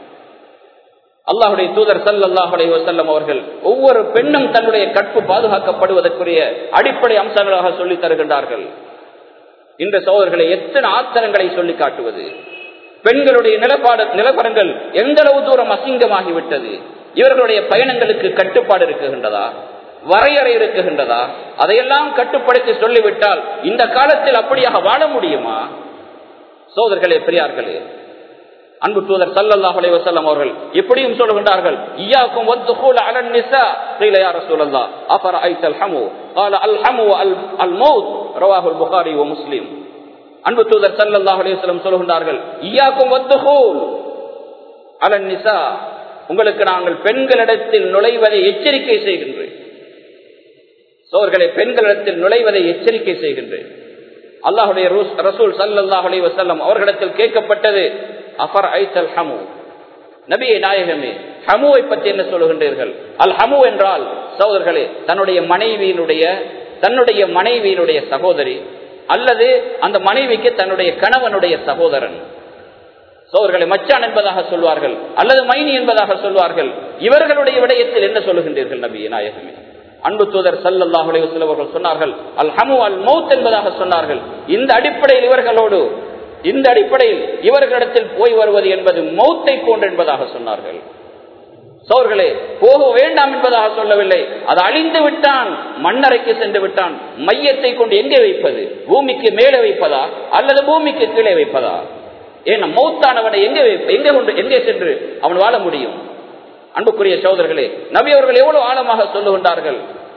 அல்லாஹுடைய தூதர் சல்லாஹ் அலைஹி வசல்லம் அவர்கள் ஒவ்வொரு பெண்ணும் தன்னுடைய கற்பு பாதுகாக்கப்படுவதற்குரிய அடிப்படை அம்சங்களாக சொல்லித் தருகின்றார்கள் இந்த சோதர்களை எத்தனை ஆத்தரங்களை சொல்லி காட்டுவது பெண்களுடைய நிலப்பாடு நிலவரங்கள் எந்த அளவு தூரம் அசிங்கமாகிவிட்டது இவர்களுடைய பயணங்களுக்கு கட்டுப்பாடு இருக்குகின்றதா வரையறை இருக்குகின்றதா அதையெல்லாம் கட்டுப்படுத்தி சொல்லிவிட்டால் இந்த காலத்தில் அப்படியாக வாழ முடியுமா சோதர்களே பெரியார்களே அன்பு தூதர் சல்லல்லாஹு அலைஹி வஸல்லம் அவர்கள் இப்படியும் சொல்கின்றார்கள் இய்யாக்கும் வத்துகூல அலன் நிஸா قيل يا رسول الله افرايت الحمو قال الحمو الموت رواه البخاري ومسلم அன்பு தூதர் சல்லல்லாஹு அலைஹி வஸல்லம் சொல்கின்றார்கள் இய்யாக்கும் வத்துகூல் அலன் நிஸா உங்களுக்கு நாங்கள் பெண்களிடத்தில் நுழைவதை எச்சரிக்கை செய்கின்றேன் சோர்களை பெண்களிடத்தில் நுழைவதை எச்சரிக்கை செய்கின்றேன் அல்லாஹுடைய ரசூல் சல்லாஹ் அலி வசல்லம் அவர்களிடத்தில் கேட்கப்பட்டது அஃபர் ஐத்தல் ஹமு நபியை நாயகமே ஹமுவை பற்றி என்ன சொல்லுகின்றீர்கள் அல் ஹமு என்றால் சகோதரர்களே தன்னுடைய மனைவியினுடைய தன்னுடைய மனைவியினுடைய சகோதரி அல்லது அந்த மனைவிக்கு தன்னுடைய கணவனுடைய சகோதரன் சோதர்களை மச்சான் என்பதாக சொல்வார்கள் அல்லது மைனி என்பதாக சொல்வார்கள் இவர்களுடைய விடயத்தில் என்ன சொல்லுகின்றீர்கள் நபி நாயகமே அன்பு தூதர் சல்லாஹ் அவர்கள் சொன்னார்கள் அல் ஹமு அல் மௌத் என்பதாக சொன்னார்கள் இந்த அடிப்படையில் இவர்களோடு இந்த அடிப்படையில் இவர்களிடத்தில் போய் வருவது என்பது மௌத்தை போன்று என்பதாக சொன்னார்கள் சோர்களே போக வேண்டாம் என்பதாக சொல்லவில்லை அது அழிந்து விட்டான் மண்ணறைக்கு சென்று விட்டான் மையத்தை கொண்டு எங்கே வைப்பது பூமிக்கு மேலே வைப்பதா அல்லது பூமிக்கு கீழே வைப்பதா ஏன்னா மௌத்தானவனை எங்கே எங்கே கொண்டு எங்கே சென்று அவன் வாழ முடியும் அன்புக்குரிய சோதர்களே நபி அவர்கள் எவ்வளவு ஆழமாக சொல்லுகின்றார்கள்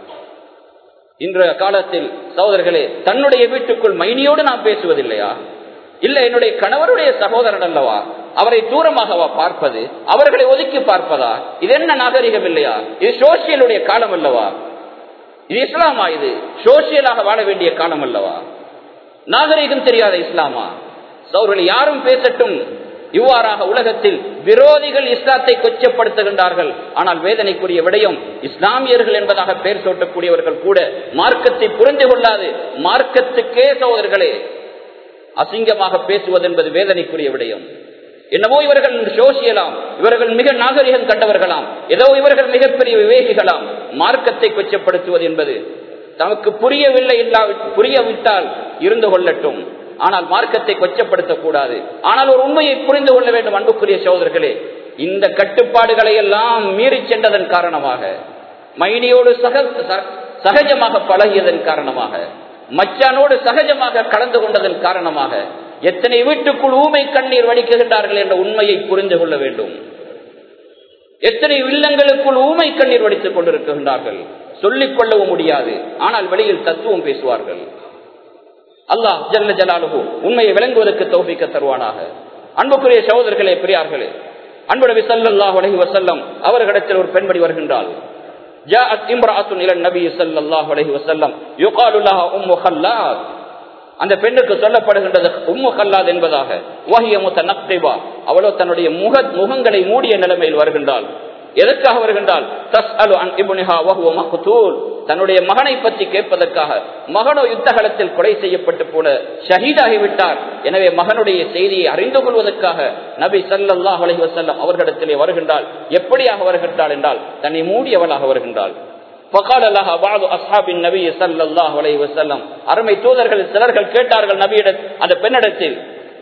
இன்றைய காலத்தில் சகோதரர்களே தன்னுடைய வீட்டுக்குள் மைனியோடு நாம் பேசுவதில்லையா இல்ல என்னுடைய கணவருடைய சகோதரன் அல்லவா அவரை தூரமாகவா பார்ப்பது அவர்களை ஒதுக்கி பார்ப்பதா இது என்ன நாகரிகம் இல்லையா இது சோசியலுடைய காலம் அல்லவா இது இஸ்லாமா இது சோசியலாக வாழ வேண்டிய காலம் அல்லவா நாகரிகம் தெரியாத இஸ்லாமா சௌர்கள் யாரும் பேசட்டும் இவ்வாறாக உலகத்தில் விரோதிகள் இஸ்லாத்தை கொச்சப்படுத்துகின்றார்கள் ஆனால் வேதனைக்குரிய விடயம் இஸ்லாமியர்கள் என்பதாக பெயர் சூட்டக்கூடியவர்கள் கூட மார்க்கத்தை புரிந்து கொள்ளாது மார்க்கத்துக்கே சகோதரர்களே அசிங்கமாக பேசுவது என்பது வேதனைக்குரிய விடயம் என்னவோ இவர்கள் சோசியலாம் இவர்கள் மிக நாகரிகம் கண்டவர்களாம் ஏதோ இவர்கள் மிகப்பெரிய விவேகிகளாம் மார்க்கத்தை கொச்சப்படுத்துவது என்பது தமக்கு புரியவில்லை புரியவிட்டால் இருந்து கொள்ளட்டும் ஆனால் மார்க்கத்தை கொச்சப்படுத்தக்கூடாது ஆனால் ஒரு உண்மையை புரிந்து கொள்ள வேண்டும் அன்புக்குரிய சோதர்களே இந்த கட்டுப்பாடுகளை எல்லாம் மீறி சென்றதன் காரணமாக மைனியோடு சக சகஜமாக பழகியதன் காரணமாக மச்சானோடு சகஜமாக கலந்து கொண்டதன் காரணமாக எத்தனை வீட்டுக்குள் ஊமை கண்ணீர் வடிக்குகின்றார்கள் என்ற உண்மையை புரிந்து கொள்ள வேண்டும் எத்தனை இல்லங்களுக்குள் ஊமை கண்ணீர் வடித்துக் கொண்டிருக்கின்றார்கள் சொல்லிக் கொள்ளவும் முடியாது ஆனால் வெளியில் தத்துவம் பேசுவார்கள் அல்லாஹ் ஜல்ல ஜலாலுகு உண்மையை விளங்குவதற்கு தௌபிக்க தருவானாக அன்புக்குரிய சகோதரர்களே பெரியார்களே அன்புடவி சல்லாஹ் அலஹி வசல்லம் அவர்களிடத்தில் ஒரு பெண்படி வருகின்றாள் جاءت امرأة إلى النبي صلى الله عليه وسلم يقال لها أم خلاد அந்த பெண்ணுக்கு சொல்லப்படுகின்றது உம்மு கல்லாத் என்பதாக வஹிய முத்தனக்திபா அவளோ தன்னுடைய முக முகங்களை மூடிய நிலைமையில் வருகின்றாள் எதற்காக வருகின்றால் தஸ் அலு அன் இபுனிஹா வஹுவ மக்தூல் தன்னுடைய மகனை பற்றி கேட்பதற்காக மகனோ யுத்த காலத்தில் கொலை செய்யப்பட்டு போல ஷஹீதாகிவிட்டார் எனவே மகனுடைய செய்தியை அறிந்து கொள்வதற்காக நபி சல்லாஹ் அலஹி வசல்லம் அவர்களிடத்திலே வருகின்றால் எப்படியாக வருகின்றாள் என்றால் தன்னை மூடியவளாக வருகின்றாள் அருமை தூதர்கள் சிலர்கள் கேட்டார்கள் நபியிட அந்த பெண்ணிடத்தில்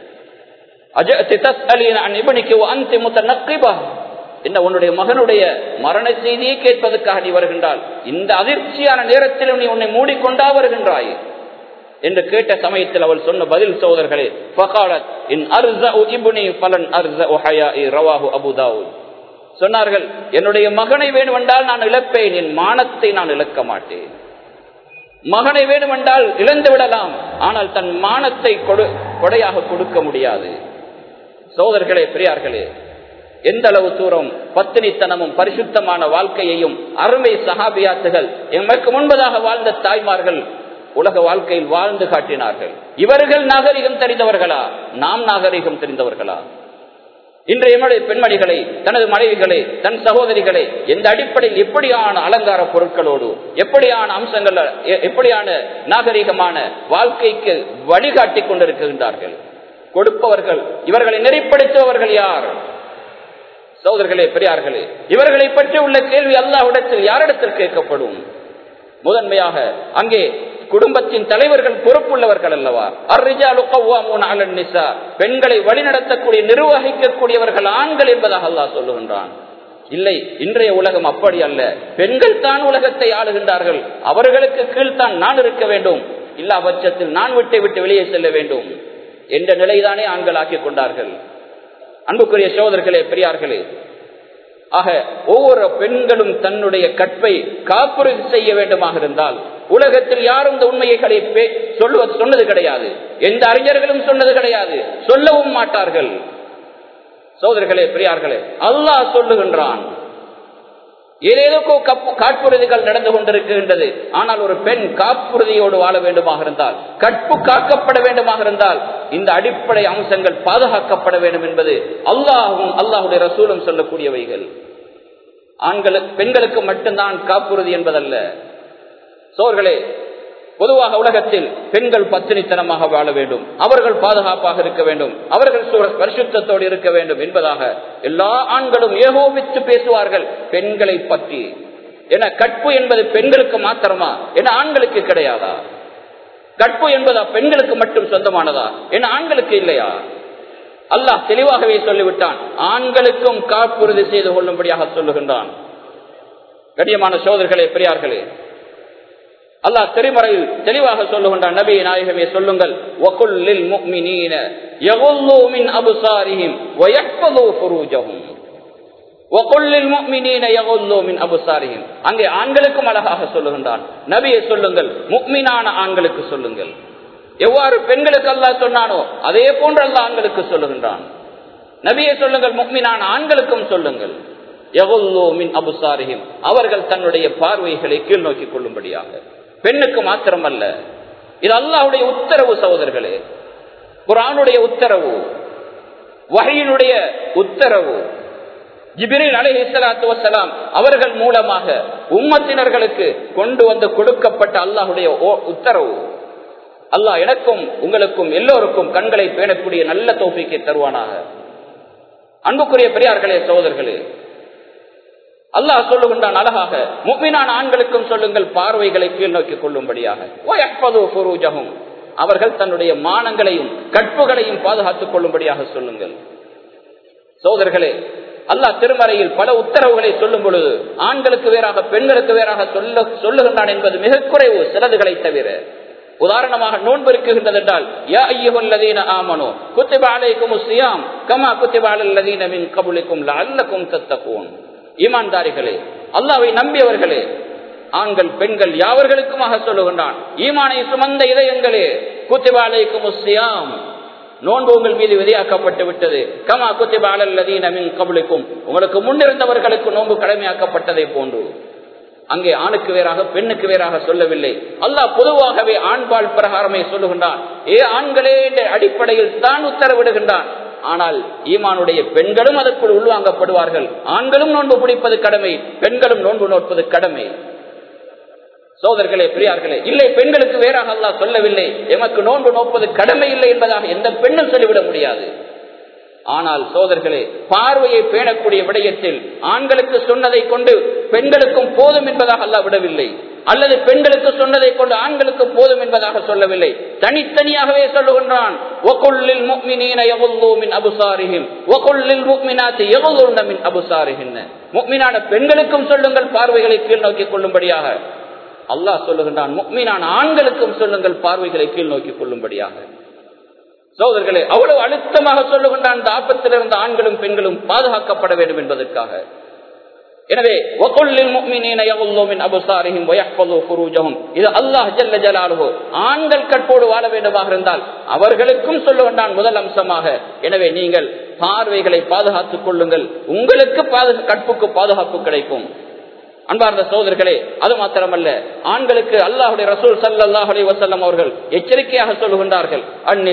என்ன உன்னுடைய மகனுடைய மரண செய்தியை கேட்பதற்காக நீ வருகின்றால் இந்த அதிர்ச்சியான நேரத்தில் நீ உன்னை மூடிக்கொண்டா வருகின்றாய் என்று கேட்ட சமயத்தில் அவள் சொன்ன பதில் சோதர்களே ஃபகாலத் இன் அர்ஸ இப்னி ஃபலன் அர்ஸ ஹயாஇ ரவாஹு அபு தாவூத் சொன்னார்கள் என்னுடைய மகனை வேண்டுமென்றால் நான் இழப்பேன் என் மானத்தை நான் இழக்க மாட்டேன் மகனை வேண்டுமென்றால் இழந்து விடலாம் ஆனால் தன் மானத்தை கொடு கொடையாக கொடுக்க முடியாது சோதர்களே பெரியார்களே எந்த அளவு தூரம் பத்தினித்தனமும் பரிசுத்தமான வாழ்க்கையையும் அருமை சகாபியாத்துகள் எமக்கு முன்பதாக வாழ்ந்த தாய்மார்கள் உலக வாழ்க்கையில் வாழ்ந்து காட்டினார்கள் இவர்கள் நாகரிகம் தெரிந்தவர்களா நாம் நாகரிகம் தெரிந்தவர்களா இன்றைய எம்முடைய பெண்மணிகளை தனது மனைவிகளை தன் சகோதரிகளை எந்த அடிப்படையில் எப்படியான அலங்கார பொருட்களோடு எப்படியான அம்சங்கள் எப்படியான நாகரிகமான வாழ்க்கைக்கு வழிகாட்டி கொண்டிருக்கின்றார்கள் கொடுப்பவர்கள் இவர்களை நெறிப்படுத்துபவர்கள் யார் சோதர்களே பெரியார்களே இவர்களை பற்றி உள்ள கேள்வி அல்லாஹ்விடத்தில் யாரிடத்தில் கேட்கப்படும் முதன்மையாக அங்கே குடும்பத்தின் தலைவர்கள் பொறுப்புள்ளவர்கள் அல்லவா பெண்களை வழிநடத்தக்கூடிய நிர்வகிக்கக்கூடியவர்கள் ஆண்கள் என்பதாக அல்லாஹ் சொல்லுகின்றான் இல்லை இன்றைய உலகம் அப்படி அல்ல பெண்கள் தான் உலகத்தை ஆளுகின்றார்கள் அவர்களுக்கு கீழ்தான் நான் இருக்க வேண்டும் இல்லா பட்சத்தில் நான் விட்டு விட்டு வெளியே செல்ல வேண்டும் என்ற நிலைதானே ஆண்கள் ஆக்கிக் கொண்டார்கள் அன்புக்குரிய சோதர்களே பெரியார்களே ஆக ஒவ்வொரு பெண்களும் தன்னுடைய கற்பை காப்புறுதி செய்ய வேண்டுமாக இருந்தால் உலகத்தில் யாரும் இந்த உண்மைகளை சொல்லுவது சொன்னது கிடையாது எந்த அறிஞர்களும் சொன்னது கிடையாது சொல்லவும் மாட்டார்கள் சோதர்களே பெரியார்களே அல்லாஹ் சொல்லுகின்றான் ஏதேதோ காப்புறுதிகள் நடந்து கொண்டிருக்கின்றது ஆனால் ஒரு பெண் காப்புறுதியோடு வாழ வேண்டுமாக இருந்தால் கற்பு காக்கப்பட வேண்டுமாக இருந்தால் இந்த அடிப்படை அம்சங்கள் பாதுகாக்கப்பட வேண்டும் என்பது அல்லாஹும் அல்லாஹுடைய ரசூலும் சொல்லக்கூடியவைகள் ஆண்களுக்கு பெண்களுக்கு மட்டும்தான் காப்புறுதி என்பதல்ல சோர்களே பொதுவாக உலகத்தில் பெண்கள் பத்தினித்தனமாக வாழ வேண்டும் அவர்கள் பாதுகாப்பாக இருக்க வேண்டும் அவர்கள் பரிசுத்தத்தோடு இருக்க வேண்டும் என்பதாக எல்லா ஆண்களும் ஏகோபித்து பேசுவார்கள் பெண்களை பற்றி என கற்பு என்பது பெண்களுக்கு மாத்திரமா என ஆண்களுக்கு கிடையாதா கற்பு என்பதா பெண்களுக்கு மட்டும் சொந்தமானதா என ஆண்களுக்கு இல்லையா அல்லாஹ் தெளிவாகவே சொல்லிவிட்டான் ஆண்களுக்கும் காப்புறுதி செய்து கொள்ளும்படியாக சொல்லுகின்றான் கண்ணியமான சோதர்களே பெரியார்களே அல்லாஹ் திருமறையில் தெளிவாக சொல்லுகின்றான் நபி நாயகமே சொல்லுங்கள் வகுல்லில் முஃமினீன யகுல்லு மின் அபுசாரிஹிம் வயஹ்ஃபது ஃபுரூஜஹும் வகுல்லில் முஃமினீன யகுல்லு மின் அபுசாரிஹிம் அங்கே ஆண்களுக்கும் அழகாக சொல்லுகின்றான் நபியை சொல்லுங்கள் முக்மினான ஆண்களுக்கு சொல்லுங்கள் எவ்வாறு பெண்களுக்கு அல்லாஹ் சொன்னானோ அதே போன்று அல்லாஹ் ஆண்களுக்கு சொல்லுகின்றான் நபியை சொல்லுங்கள் முக்மினான ஆண்களுக்கும் சொல்லுங்கள் யகுல்லு மின் அபுசாரிஹிம் அவர்கள் தன்னுடைய பார்வைகளை கீழ் நோக்கிக் கொள்ளும்படியாக பெண்ணுக்கு மாத்திரம் அல்ல இது அல்லாஹுடைய உத்தரவு சகோதரர்களே குரானுடைய உத்தரவு வகையினுடைய உத்தரவு ஜிபிரில் அலை இஸ்லாத்து வசலாம் அவர்கள் மூலமாக உம்மத்தினர்களுக்கு கொண்டு வந்து கொடுக்கப்பட்ட அல்லாஹுடைய உத்தரவு அல்லாஹ் எனக்கும் உங்களுக்கும் எல்லோருக்கும் கண்களை பேணக்கூடிய நல்ல தோப்பிக்கை தருவானாக அன்புக்குரிய பெரியார்களே சகோதரர்களே அல்லாஹ் சொல்லுகின்றான் அழகாக முக்மினான ஆண்களுக்கும் சொல்லுங்கள் பார்வைகளை கீழ் நோக்கிக் கொள்ளும்படியாக அவர்கள் தன்னுடைய மானங்களையும் கற்புகளையும் பாதுகாத்துக் கொள்ளும்படியாக சொல்லுங்கள் சோதர்களே அல்லாஹ் திருமறையில் பல உத்தரவுகளை சொல்லும் பொழுது ஆண்களுக்கு வேறாக பெண்களுக்கு வேறாக சொல்ல சொல்லுகின்றான் என்பது மிக குறைவு சிலதுகளை தவிர உதாரணமாக நோன்பு இருக்குகின்றது என்றால் யா ஐயுவல்லதீன ஆமனோ குத்திப அலைக்கும் சியாம் கமா குத்திப அலல்லதீன மின் கபுலிக்கும் லஅல்லக்கும் தத்தகூன் ஈமான்தாரிகளே அல்லாவை நம்பியவர்களே ஆண்கள் பெண்கள் யாவர்களுக்குமாக சொல்லுகின்றான் ஈமானை சுமந்த இதயங்களே குத்திபாலைக்கும் சியாம் நோன்பு உங்கள் மீது விதியாக்கப்பட்டு விட்டது கமா குத்திபாலல்லதீன மின் கபுலிக்கும் உங்களுக்கு முன்னிருந்தவர்களுக்கு நோன்பு கடமையாக்கப்பட்டதை போன்று அங்கே ஆணுக்கு வேறாக பெண்ணுக்கு வேறாக சொல்லவில்லை அல்லாஹ் பொதுவாகவே ஆண்பால் பிரகாரமே சொல்லுகின்றான் ஏ ஆண்களே என்ற அடிப்படையில் தான் உத்தரவிடுகின்றான் ஆனால் ஈமானுடைய பெண்களும் அதற்குள் உள்வாங்கப்படுவார்கள் ஆண்களும் நோன்பு பிடிப்பது கடமை பெண்களும் நோன்பு நோட்பது கடமை சோதர்களே பிரியார்களே இல்லை பெண்களுக்கு வேறாக அல்லாஹ் சொல்லவில்லை எமக்கு நோன்பு நோப்பது கடமை இல்லை என்பதாக எந்த பெண்ணும் சொல்லிவிட முடியாது ஆனால் சோதர்களே பார்வையை பேணக்கூடிய விடயத்தில் ஆண்களுக்கு சொன்னதை கொண்டு பெண்களுக்கும் போதும் என்பதாக அல்ல விடவில்லை அல்லது பெண்களுக்கு சொன்னதை கொண்டு ஆண்களுக்கு போதும் என்பதாக சொல்லவில்லை தனித்தனியாகவே சொல்லுகின்றான் பெண்களுக்கும் சொல்லுங்கள் பார்வைகளை கீழ் நோக்கிக் கொள்ளும்படியாக அல்லாஹ் சொல்லுகின்றான் முக்மீனான ஆண்களுக்கும் சொல்லுங்கள் பார்வைகளை கீழ் நோக்கிக் கொள்ளும்படியாக சோதர்களே அவ்வளவு அழுத்தமாக சொல்லுகின்றான் இந்த ஆபத்தில் இருந்த ஆண்களும் பெண்களும் பாதுகாக்கப்பட வேண்டும் என்பதற்காக எனவே இது அல்லாஹ் ஜல்ல ஜலாலுஹு ஆண்கள் கற்போடு வாழ வேண்டுமாக இருந்தால் அவர்களுக்கும் சொல்லுகின்றான் முதல் அம்சமாக எனவே நீங்கள் பார்வைகளை பாதுகாத்துக் கொள்ளுங்கள் உங்களுக்கு கற்புக்கு பாதுகாப்பு கிடைக்கும் அன்பார்ந்த சோதர்களே அது மாத்திரமல்ல ஆண்களுக்கு அல்லாஹுடைய ரசூல் சல்லாஹ் அலி வசல்லம் அவர்கள் எச்சரிக்கையாக சொல்லுகின்றார்கள்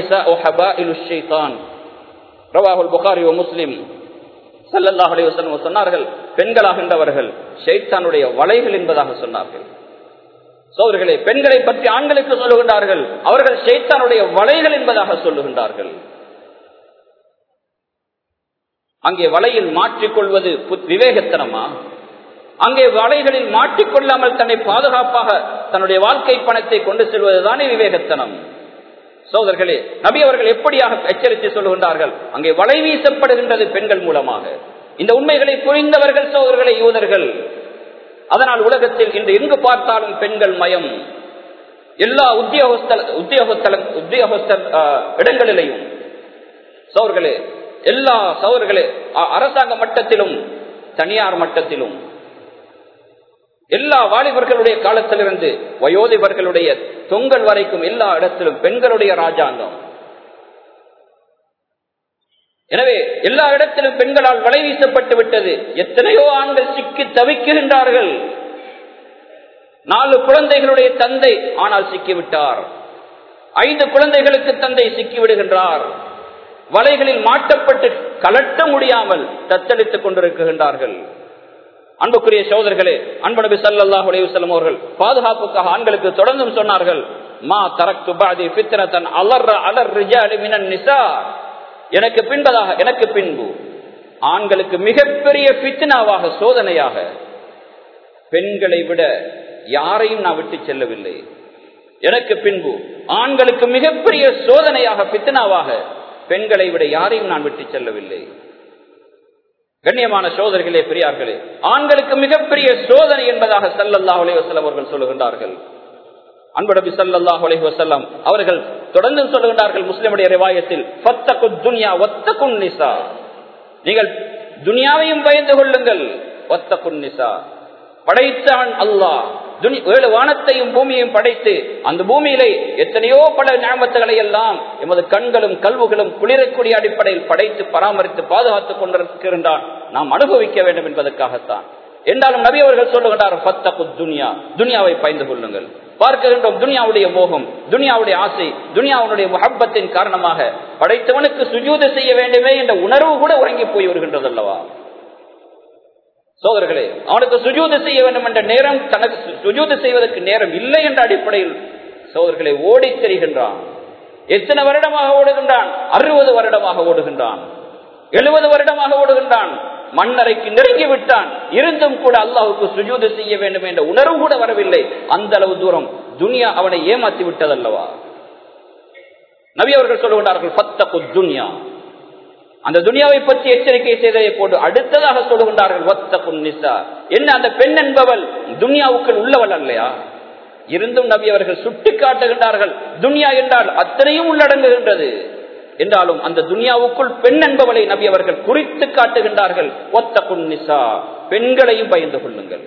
ரவாஹுல் புகாரி முஸ்லிம் சல்லல்லாஹ் அலி வசல்லம் சொன்னார்கள் பெண்களாகின்றவர்கள் ஷைத்தானுடைய வலைகள் என்பதாக சொன்னார்கள் சோதர்களே பெண்களை பற்றி ஆண்களுக்கு சொல்லுகின்றார்கள் அவர்கள் ஷைத்தானுடைய வலைகள் என்பதாக சொல்லுகின்றார்கள் அங்கே வலையில் மாற்றிக்கொள்வது விவேகத்தனமா அங்கே வலைகளில் மாட்டிக்கொள்ளாமல் தன்னை பாதுகாப்பாக தன்னுடைய வாழ்க்கை பணத்தை கொண்டு செல்வதுதானே விவேகத்தனம் சோதர்களே நபி அவர்கள் எப்படியாக எச்சரித்து சொல்லுகின்றார்கள் அங்கே வலை வீசப்படுகின்றது பெண்கள் மூலமாக இந்த உண்மைகளை புரிந்தவர்கள் சோதர்களை யூதர்கள் அதனால் உலகத்தில் இன்று எங்கு பார்த்தாலும் பெண்கள் மயம் எல்லா உத்தியோகஸ்தல உத்தியோகஸ்தல உத்தியோகஸ்தர் இடங்களிலேயும் சோர்களே எல்லா சோர்களே அரசாங்க மட்டத்திலும் தனியார் மட்டத்திலும் எல்லா வாலிபர்களுடைய காலத்திலிருந்து வயோதிபர்களுடைய தொங்கல் வரைக்கும் எல்லா இடத்திலும் பெண்களுடைய ராஜாங்கம் எனவே எல்லா இடத்திலும் பெண்களால் வலை வீசப்பட்டு விட்டது எத்தனையோ ஆண்கள் சிக்கி தவிக்குகின்றார்கள் நாலு குழந்தைகளுடைய தந்தை ஆனால் சிக்கிவிட்டார் ஐந்து குழந்தைகளுக்கு தந்தை சிக்கிவிடுகின்றார் வலைகளில் மாட்டப்பட்டு கலட்ட முடியாமல் தத்தளித்துக் கொண்டிருக்கின்றார்கள் அன்புக்குரிய சோதர்களே அன்பு நபி சல்லாஹ் அலையுசல்லம் அவர்கள் பாதுகாப்புக்காக ஆண்களுக்கு தொடர்ந்தும் சொன்னார்கள் மா தரக்கு பாதி பித்திரத்தன் அலர் அலர் மினன் நிசா எனக்கு பின்பதாக எனக்கு பின்பு ஆண்களுக்கு மிகப்பெரிய பித்னாவாக சோதனையாக பெண்களை விட யாரையும் நான் விட்டு செல்லவில்லை எனக்கு பின்பு ஆண்களுக்கு மிகப்பெரிய சோதனையாக பித்னாவாக பெண்களை விட யாரையும் நான் விட்டு செல்லவில்லை கண்ணியமான சோதர்களே பெரியார்களே ஆண்களுக்கு மிகப்பெரிய சோதனை என்பதாக சல்லல்லாஹ் அலைவசல்லம் அவர்கள் சொல்லுகின்றார்கள் அன்புடபி சல்லாஹ் அலைஹி வசல்லம் அவர்கள் தொடர்ந்து சொல்லுகின்றார்கள் முஸ்லிமுடைய ரிவாயத்தில் துன்யா ஒத்த குன்னிசா நீங்கள் துனியாவையும் பயந்து கொள்ளுங்கள் ஒத்த குன்னிசா படைத்தான் அல்லாஹ் ஏழு வானத்தையும் பூமியையும் படைத்து அந்த பூமியிலே எத்தனையோ பல ஞாபகத்துகளை எல்லாம் எமது கண்களும் கல்வுகளும் குளிரக்கூடிய அடிப்படையில் படைத்து பராமரித்து பாதுகாத்துக் கொண்டிருக்கின்றான் நாம் அனுபவிக்க வேண்டும் என்பதற்காகத்தான் என்றாலும் நபி அவர்கள் சொல்லுகின்றார் பத்தகு துனியா துனியாவை பயந்து கொள்ளுங்கள் பார்க்கின்றோம் துனியாவுடைய மோகம் துனியாவுடைய ஆசை துனியாவுடைய முகப்பத்தின் காரணமாக படைத்தவனுக்கு சுஜூத செய்ய வேண்டுமே என்ற உணர்வு கூட உறங்கி போய் வருகின்றது அல்லவா சோதர்களே அவனுக்கு சுஜூத செய்ய வேண்டும் என்ற நேரம் தனக்கு சுஜூத செய்வதற்கு நேரம் இல்லை என்ற அடிப்படையில் சோதர்களை ஓடி தெரிகின்றான் எத்தனை வருடமாக ஓடுகின்றான் அறுபது வருடமாக ஓடுகின்றான் எழுபது வருடமாக ஓடுகின்றான் மண்ணறைக்கு நெருங்கி விட்டான் இருந்தும் கூட அல்லாஹுக்கு சுஜூது செய்ய வேண்டும் என்ற உணர்வு கூட வரவில்லை அந்த அளவு தூரம் துனியா அவனை ஏமாத்தி விட்டதல்லவா நபி அவர்கள் சொல்லுகின்றார்கள் பத்தகு துனியா அந்த துனியாவை பற்றி எச்சரிக்கை செய்ததை போட்டு அடுத்ததாக சொல்லுகின்றார்கள் ஒத்த புன்னிசா என்ன அந்த பெண் என்பவள் துனியாவுக்குள் உள்ளவள் அல்லையா இருந்தும் நபி அவர்கள் சுட்டி காட்டுகின்றார்கள் துனியா என்றால் அத்தனையும் உள்ளடங்குகின்றது என்றாலும் அந்த துனியாவுக்குள் பெண் என்பவளை நபி அவர்கள் குறித்து காட்டுகின்றார்கள் ஒத்த புன்னிசா பெண்களையும் பயந்து கொள்ளுங்கள்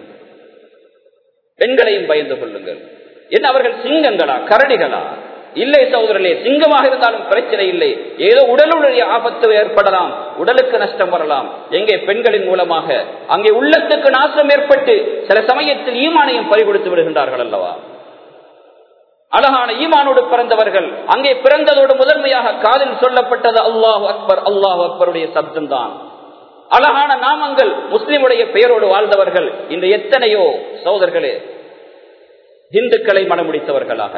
பெண்களையும் பயந்து கொள்ளுங்கள் என்ன அவர்கள் சிங்கங்களா கரடிகளா இல்லை சகோதரர்களே சிங்கமாக இருந்தாலும் பிரச்சனை இல்லை ஏதோ உடலுடைய ஆபத்து ஏற்படலாம் உடலுக்கு நஷ்டம் வரலாம் எங்கே பெண்களின் மூலமாக அங்கே உள்ளத்துக்கு நாசம் ஏற்பட்டு சில சமயத்தில் ஈமானையும் பறிகொடுத்து விடுகின்றார்கள் அல்லவா அழகான ஈமானோடு பிறந்தவர்கள் அங்கே பிறந்ததோடு முதன்மையாக காதில் சொல்லப்பட்டது அல்லாஹ் அக்பர் அல்லாஹ் அக்பருடைய சப்தம் தான் அழகான நாமங்கள் முஸ்லிமுடைய பெயரோடு வாழ்ந்தவர்கள் இந்த எத்தனையோ சோதர்களே இந்துக்களை மனமுடித்தவர்களாக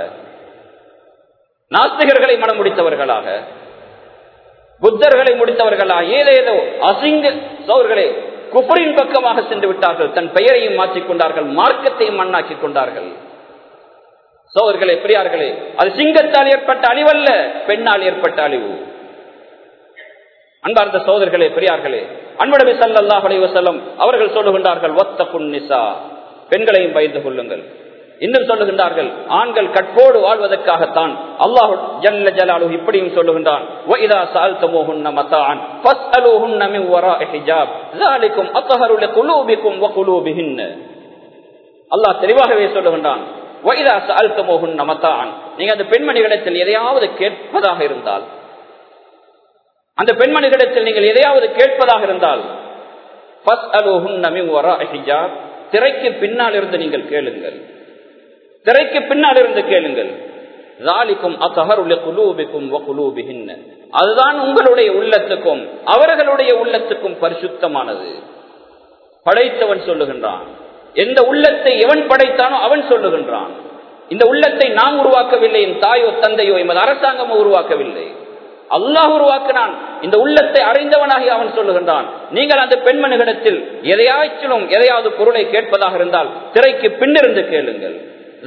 நாஸ்திகர்களை மனம் முடித்தவர்களாக புத்தர்களை முடித்தவர்களாக ஏதேதோ அசிங்க சோர்களே குப்பரின் பக்கமாக சென்று விட்டார்கள் தன் பெயரையும் மாற்றிக் கொண்டார்கள் மார்க்கத்தையும் மண்ணாக்கிக் கொண்டார்கள் சோதர்களே பெரியார்களே அது சிங்கத்தால் ஏற்பட்ட அழிவல்ல பெண்ணால் ஏற்பட்ட அழிவு அன்பார்ந்த சோதர்களே பெரியார்களே அன்புடமை சல்லாஹ் அலைவசல்லம் அவர்கள் சொல்லுகின்றார்கள் ஒத்த புன்னிசா பெண்களையும் பயந்து கொள்ளுங்கள் இன்னும் சொல்லுகின்றார்கள் ஆண்கள் கற்போடு வாழ்வதற்காகத்தான் அல்லாஹு ஜல்ல ஜலாலு இப்படியும் சொல்லுகின்றான் وَإِذَا سَأَلْتُمُوهُنَّ مَتَاعًا فَاسْأَلُوهُنَّ مِنْ وَرَاءِ حِجَابٍ ذَلِكُمْ أَطْهَرُ لِقُلُوبِكُمْ وَقُلُوبِهِنَّ அல்லாஹ் தெளிவாகவே சொல்லுகின்றான் وَإِذَا سَأَلْتُمُوهُنَّ مَتَاعًا நீங்க அந்த பெண்மணிகளிடத்தில் எதையாவது கேட்பதாக இருந்தால் அந்த பெண்மணிகளிடத்தில் நீங்கள் எதையாவது கேட்பதாக இருந்தால் فَاسْأَلُوهُنَّ مِنْ وَرَاءِ حِجَابٍ திரைக்கு பின்னால் இருந்து நீங்கள் கேளுங்கள் திரைக்கு பின்னால் இருந்து கேளுங்கள் அதுதான் உங்களுடைய உள்ளத்துக்கும் அவர்களுடைய உள்ளத்துக்கும் பரிசுத்தமானது படைத்தவன் சொல்லுகின்றான் எந்த உள்ளத்தை எவன் படைத்தானோ அவன் சொல்லுகின்றான் இந்த உள்ளத்தை நாம் உருவாக்கவில்லை என் தாயோ தந்தையோ எமது அரசாங்கமோ உருவாக்கவில்லை அல்லாஹ் உருவாக்கினான் இந்த உள்ளத்தை அறிந்தவனாகி அவன் சொல்லுகின்றான் நீங்கள் அந்த பெண்மணிகளிடத்தில் எதையாச்சிலும் எதையாவது பொருளை கேட்பதாக இருந்தால் திரைக்கு பின்னிருந்து கேளுங்கள்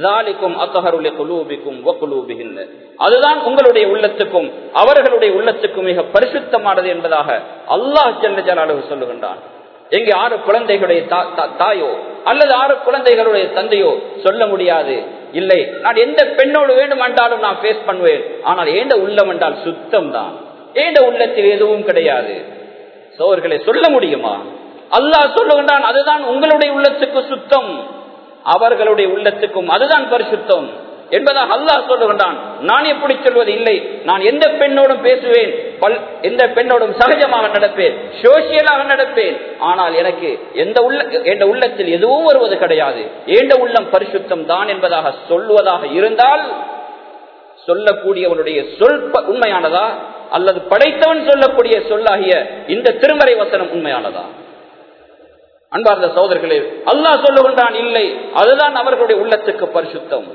அதுதான் உங்களுடைய உள்ளத்துக்கும் அவர்களுடைய உள்ளத்துக்கும் மிக பரிசுத்தமானது என்பதாக அல்லாஹ் ஜல்ல ஜலாலு சொல்லுகின்றான் எங்கே ஆறு குழந்தைகளுடைய தாயோ அல்லது ஆறு குழந்தைகளுடைய தந்தையோ சொல்ல முடியாது இல்லை நான் எந்த பெண்ணோடு வேண்டுமென்றாலும் நான் பேஸ் பண்ணுவேன் ஆனால் ஏண்ட உள்ளம் என்றால் சுத்தம் தான் ஏண்ட உள்ளத்தில் எதுவும் கிடையாது சோர்களே சொல்ல முடியுமா அல்லாஹ் சொல்லுகின்றான் அதுதான் உங்களுடைய உள்ளத்துக்கு சுத்தம் அவர்களுடைய உள்ளத்துக்கும் அதுதான் பரிசுத்தம் என்பதாக அல்லாஹ் சொல்லுகின்றான் நான் எப்படி சொல்வது இல்லை நான் எந்த பெண்ணோடும் பேசுவேன் எந்த பெண்ணோடும் சகஜமாக நடப்பேன் சோசியலாக நடப்பேன் ஆனால் எனக்கு எந்த உள்ள எந்த உள்ளத்தில் எதுவும் வருவது கிடையாது ஏண்ட உள்ளம் பரிசுத்தம் தான் என்பதாக சொல்வதாக இருந்தால் சொல்லக்கூடியவனுடைய சொல் உண்மையானதா அல்லது படைத்தவன் சொல்லக்கூடிய சொல்லாகிய இந்த திருமறை வசனம் உண்மையானதா அன்பார்ந்த சோதர்களே அல்லாஹ் சொல்லுகின்றான் இல்லை அதுதான் அவர்களுடைய உள்ளத்துக்கு பரிசுத்தம்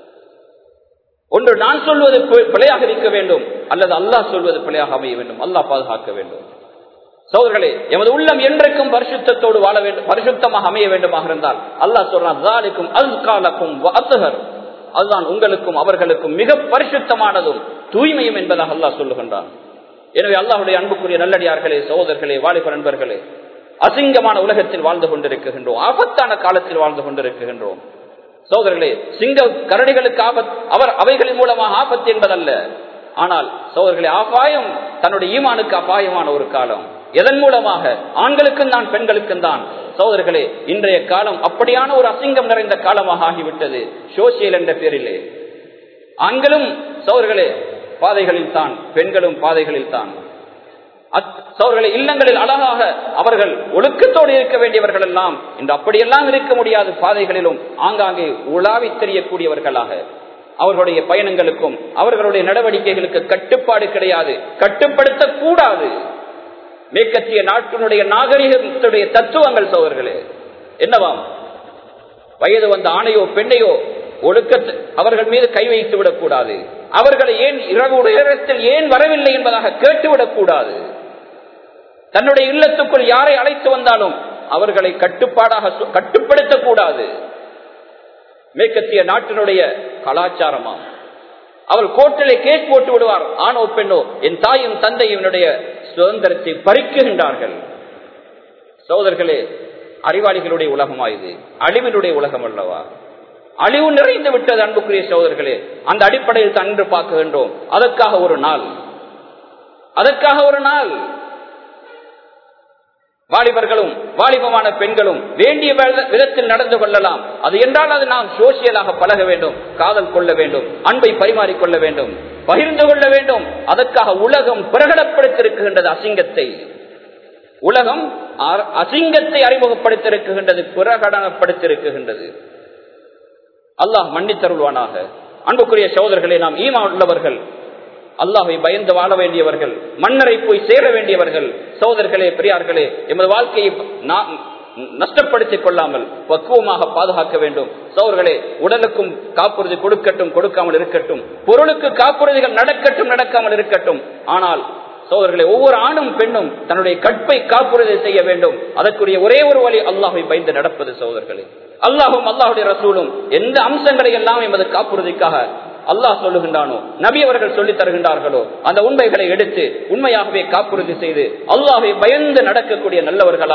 ஒன்று நான் சொல்வது பிழையாக இருக்க வேண்டும் அல்லது அல்லாஹ் சொல்வது பிழையாக அமைய வேண்டும் அல்லாஹ் பாதுகாக்க வேண்டும் சோதர்களே எமது உள்ளம் என்றைக்கும் பரிசுத்தத்தோடு வாழ வேண்டும் பரிசுத்தமாக அமைய வேண்டுமாக இருந்தால் அல்லாஹ் சொல்றான் அல்காலக்கும் அதுதான் உங்களுக்கும் அவர்களுக்கும் மிக பரிசுத்தமானதும் தூய்மையும் என்பதாக அல்லாஹ் சொல்லுகின்றான் எனவே அல்லாஹுடைய அன்புக்குரிய நல்லடியார்களே சகோதரர்களே வாலிப நண்பர்களே அசிங்கமான உலகத்தில் வாழ்ந்து கொண்டிருக்கின்றோம் ஆபத்தான காலத்தில் வாழ்ந்து கொண்டிருக்கின்றோம் சோதரர்களே சிங்க கரடிகளுக்கு ஆபத் அவர் அவைகளின் மூலமாக ஆபத்து என்பதல்ல ஆனால் சோதர்களே அபாயம் தன்னுடைய ஈமானுக்கு அபாயமான ஒரு காலம் எதன் மூலமாக ஆண்களுக்கும் தான் பெண்களுக்கும் தான் சோதர்களே இன்றைய காலம் அப்படியான ஒரு அசிங்கம் நிறைந்த காலமாக ஆகிவிட்டது சோசியல் என்ற பேரிலே ஆண்களும் சோதர்களே பாதைகளில் தான் பெண்களும் பாதைகளில் தான் சோர்களை இல்லங்களில் அழகாக அவர்கள் ஒழுக்கத்தோடு இருக்க வேண்டியவர்கள் எல்லாம் இன்று அப்படியெல்லாம் இருக்க முடியாது பாதைகளிலும் ஆங்காங்கே உலாவி தெரியக்கூடியவர்களாக அவர்களுடைய பயணங்களுக்கும் அவர்களுடைய நடவடிக்கைகளுக்கு கட்டுப்பாடு கிடையாது கட்டுப்படுத்த கூடாது மேற்கத்திய நாட்டினுடைய நாகரிகத்துடைய தத்துவங்கள் சோழர்களே என்னவாம் வயது வந்த ஆணையோ பெண்ணையோ ஒழுக்கத்து அவர்கள் மீது கை வைத்து விடக்கூடாது அவர்களை ஏன் இரவு நேரத்தில் ஏன் வரவில்லை என்பதாக கேட்டுவிடக் கூடாது தன்னுடைய இல்லத்துக்குள் யாரை அழைத்து வந்தாலும் அவர்களை கட்டுப்பாடாக கட்டுப்படுத்தக்கூடாது மேற்கத்திய நாட்டினுடைய கலாச்சாரமா அவர் கோர்ட்டிலே கேஸ் போட்டு விடுவார் ஆணோ பெண்ணோ என் தாயும் தந்தையும் என்னுடைய சுதந்திரத்தை பறிக்குகின்றார்கள் சோதர்களே அறிவாளிகளுடைய உலகமா இது அழிவினுடைய உலகம் அல்லவா அழிவு நிறைந்து விட்டது அன்புக்குரிய சோதர்களே அந்த அடிப்படையில் தன்று பார்க்கின்றோம் அதற்காக ஒரு நாள் அதற்காக ஒரு நாள் வாலிபர்களும் வாலிபமான பெண்களும் வேண்டிய விதத்தில் நடந்து கொள்ளலாம் அது என்றால் அது நாம் சோசியலாக பழக வேண்டும் காதல் கொள்ள வேண்டும் அன்பை பரிமாறிக்கொள்ள வேண்டும் பகிர்ந்து கொள்ள வேண்டும் அதற்காக உலகம் பிரகடப்படுத்திருக்கின்றது அசிங்கத்தை உலகம் அசிங்கத்தை அறிமுகப்படுத்திருக்கின்றது பிரகடனப்படுத்திருக்கின்றது அல்லாஹ் மன்னித்தருள்வானாக அன்புக்குரிய சோதர்களே நாம் ஈமா உள்ளவர்கள் அல்லாஹை பயந்து வாழ வேண்டியவர்கள் மன்னரை போய் சேர வேண்டியவர்கள் சோதர்களே பெரியார்களே எமது வாழ்க்கையை நஷ்டப்படுத்திக் கொள்ளாமல் பக்குவமாக பாதுகாக்க வேண்டும் சோர்களே உடலுக்கும் காப்புறுதி கொடுக்கட்டும் கொடுக்காமல் இருக்கட்டும் பொருளுக்கு காப்புறுதிகள் நடக்கட்டும் நடக்காமல் இருக்கட்டும் ஆனால் சோதர்களே ஒவ்வொரு ஆணும் பெண்ணும் தன்னுடைய கற்பை காப்புறுதி செய்ய வேண்டும் அதற்குரிய ஒரே ஒரு வழி அல்லாஹை பயந்து நடப்பது சோதர்களே அல்லாஹும் அல்லாஹுடைய ரசூலும் எந்த அம்சங்களை எல்லாம் எமது காப்புறுதிக்காக அல்லாஹ் சொல்லுகின்றானோ நபி அவர்கள் சொல்லித் தருகின்றார்களோ அந்த உண்மைகளை எடுத்து உண்மையாகவே காப்புறுதி செய்து அல்லாஹை பயந்து நடக்கக்கூடிய நல்லவர்களாக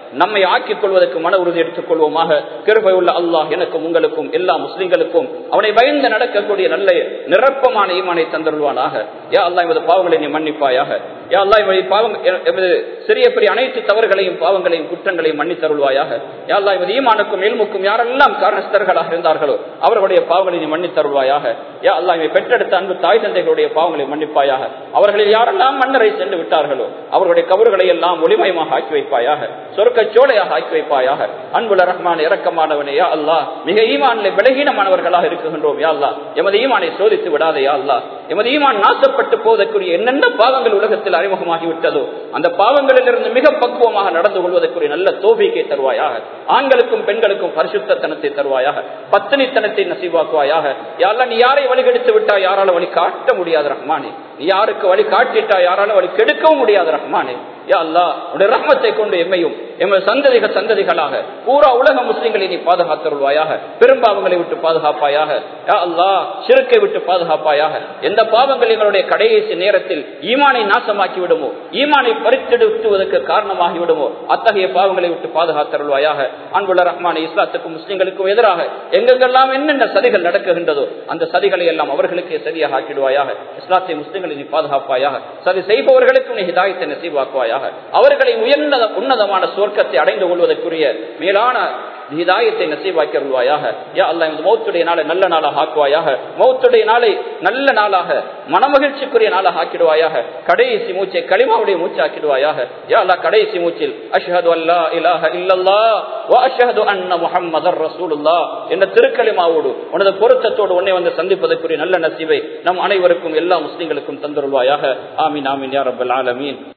நம்மை ஆக்கிக் கொள்வதற்கு மன உறுதி எடுத்துக் கொள்வோமாக கிருபை உள்ள அல்லாஹ் எனக்கும் உங்களுக்கும் எல்லா முஸ்லிம்களுக்கும் அவனை பயந்து நடக்கக்கூடிய நல்ல நிரப்பமான ஈமானை தந்தருள்வானாக யா அல்லா எமது பாவங்களை நீ மன்னிப்பாயாக யா அல்லா எமது பாவம் எமது சிறிய பெரிய அனைத்து தவறுகளையும் பாவங்களையும் குற்றங்களையும் மன்னித்தருள்வாயாக யா அல்லா எமது ஈமானுக்கும் எல்முக்கும் யாரெல்லாம் காரணஸ்தர்களாக இருந்தார்களோ அவர்களுடைய பாவங்களை நீ மன்னித்தருள்வாயாக யா அல்லா இவை பெற்றெடுத்த அன்பு தாய் தந்தைகளுடைய பாவங்களை மன்னிப்பாயாக அவர்களில் யாரெல்லாம் மன்னரை சென்று விட்டார்களோ அவர்களுடைய கபறுகளை எல்லாம் ஒளிமயமாக ஆக்கி வைப்பாயாக சொர்க்க சோலையாக ஆக்கி வைப்பாயாக அன்புல ரஹ்மான் இறக்கமானவனே யா அல்லா மிக ஈமானிலே விலகீனமானவர்களாக இருக்குகின்றோம் யா அல்லா எமது ஈமானை சோதித்து விடாதே யா அல்லா எமது ஈமான் நாசப்பட்டு போவதற்குரிய என்னென்ன பாவங்கள் உலகத்தில் அறிமுகமாகி விட்டதோ அந்த பாவங்களில் இருந்து மிக பக்குவமாக நடந்து கொள்வதற்குரிய நல்ல தோபிக்கை தருவாயாக ஆண்களுக்கும் பெண்களுக்கும் பரிசுத்தனத்தை தருவாயாக பத்தினித்தனத்தை நசீவாக்குவாயாக யாரெல்லாம் நீ யாரை வழிகெடுத்து விட்டா யாரால வழி காட்ட முடியாது ரஹ்மானே நீ யாருக்கு வழி காட்டிட்டா யாரால வழி கெடுக்கவும் முடியாது ரஹ்மானே யா அல்லா உடைய ரஹ்மத்தை கொண்டு எம்மையும் எமது சந்ததிக சந்ததிகளாக பூரா உலக முஸ்லிம்களை நீ பாதுகாத்தருள்வாயாக பெரும்பாவங்களை விட்டு பாதுகாப்பாயாக யா அல்லா சிறுக்கை விட்டு பாதுகாப்பாயாக எந்த பாவங்கள் எங்களுடைய கடைசி நேரத்தில் ஈமானை நாசமாக்கி விடுமோ ஈமானை பறித்தெடுத்துவதற்கு காரணமாகி விடுமோ அத்தகைய பாவங்களை விட்டு பாதுகாத்தருள்வாயாக அன்புள்ள ரஹ்மான இஸ்லாத்துக்கும் முஸ்லிம்களுக்கும் எதிராக எங்கெங்கெல்லாம் என்னென்ன சதிகள் நடக்குகின்றதோ அந்த சதிகளை எல்லாம் அவர்களுக்கே சரியாக ஆக்கிடுவாயாக இஸ்லாத்தை முஸ்லிம்களை நீ பாதுகாப்பாயாக சதி செய்பவர்களுக்கும் நீ ஹிதாயத்தை நசீவாக்குவாயாக அவர்களை உயர்ந்த உன்னதமான சுவர்க்கத்தை அடைந்து கொள்வதற்குரிய மேலான ஹிதாயத்தை நசீவாக்கிடுவாயாக யா அல்லா இந்த மௌத்துடைய நாளை நல்ல நாளாக ஆக்குவாயாக மௌத்துடைய நாளை நல்ல நாளாக மனமகிழ்ச்சிக்குரிய நாளாக ஆக்கிடுவாயாக கடைசி மூச்சை களிமாவுடைய மூச்சு ஆக்கிடுவாயாக யா அல்லா கடைசி மூச்சில் அஷ்ஹது அல்லா இலாஹ இல்லல்லா வ அஷ்ஹது அன்ன முஹம்மதர் ரசூலுல்லாஹ் என்ற திருக்களிமாவோடு உனது பொருத்தத்தோடு உன்னை வந்து சந்திப்பதற்குரிய நல்ல நசீவை நம் அனைவருக்கும் எல்லா முஸ்லிம்களுக்கும் தந்துருவாயாக ஆமீன் ஆமீன் யா ரப்பல் ஆலமீன்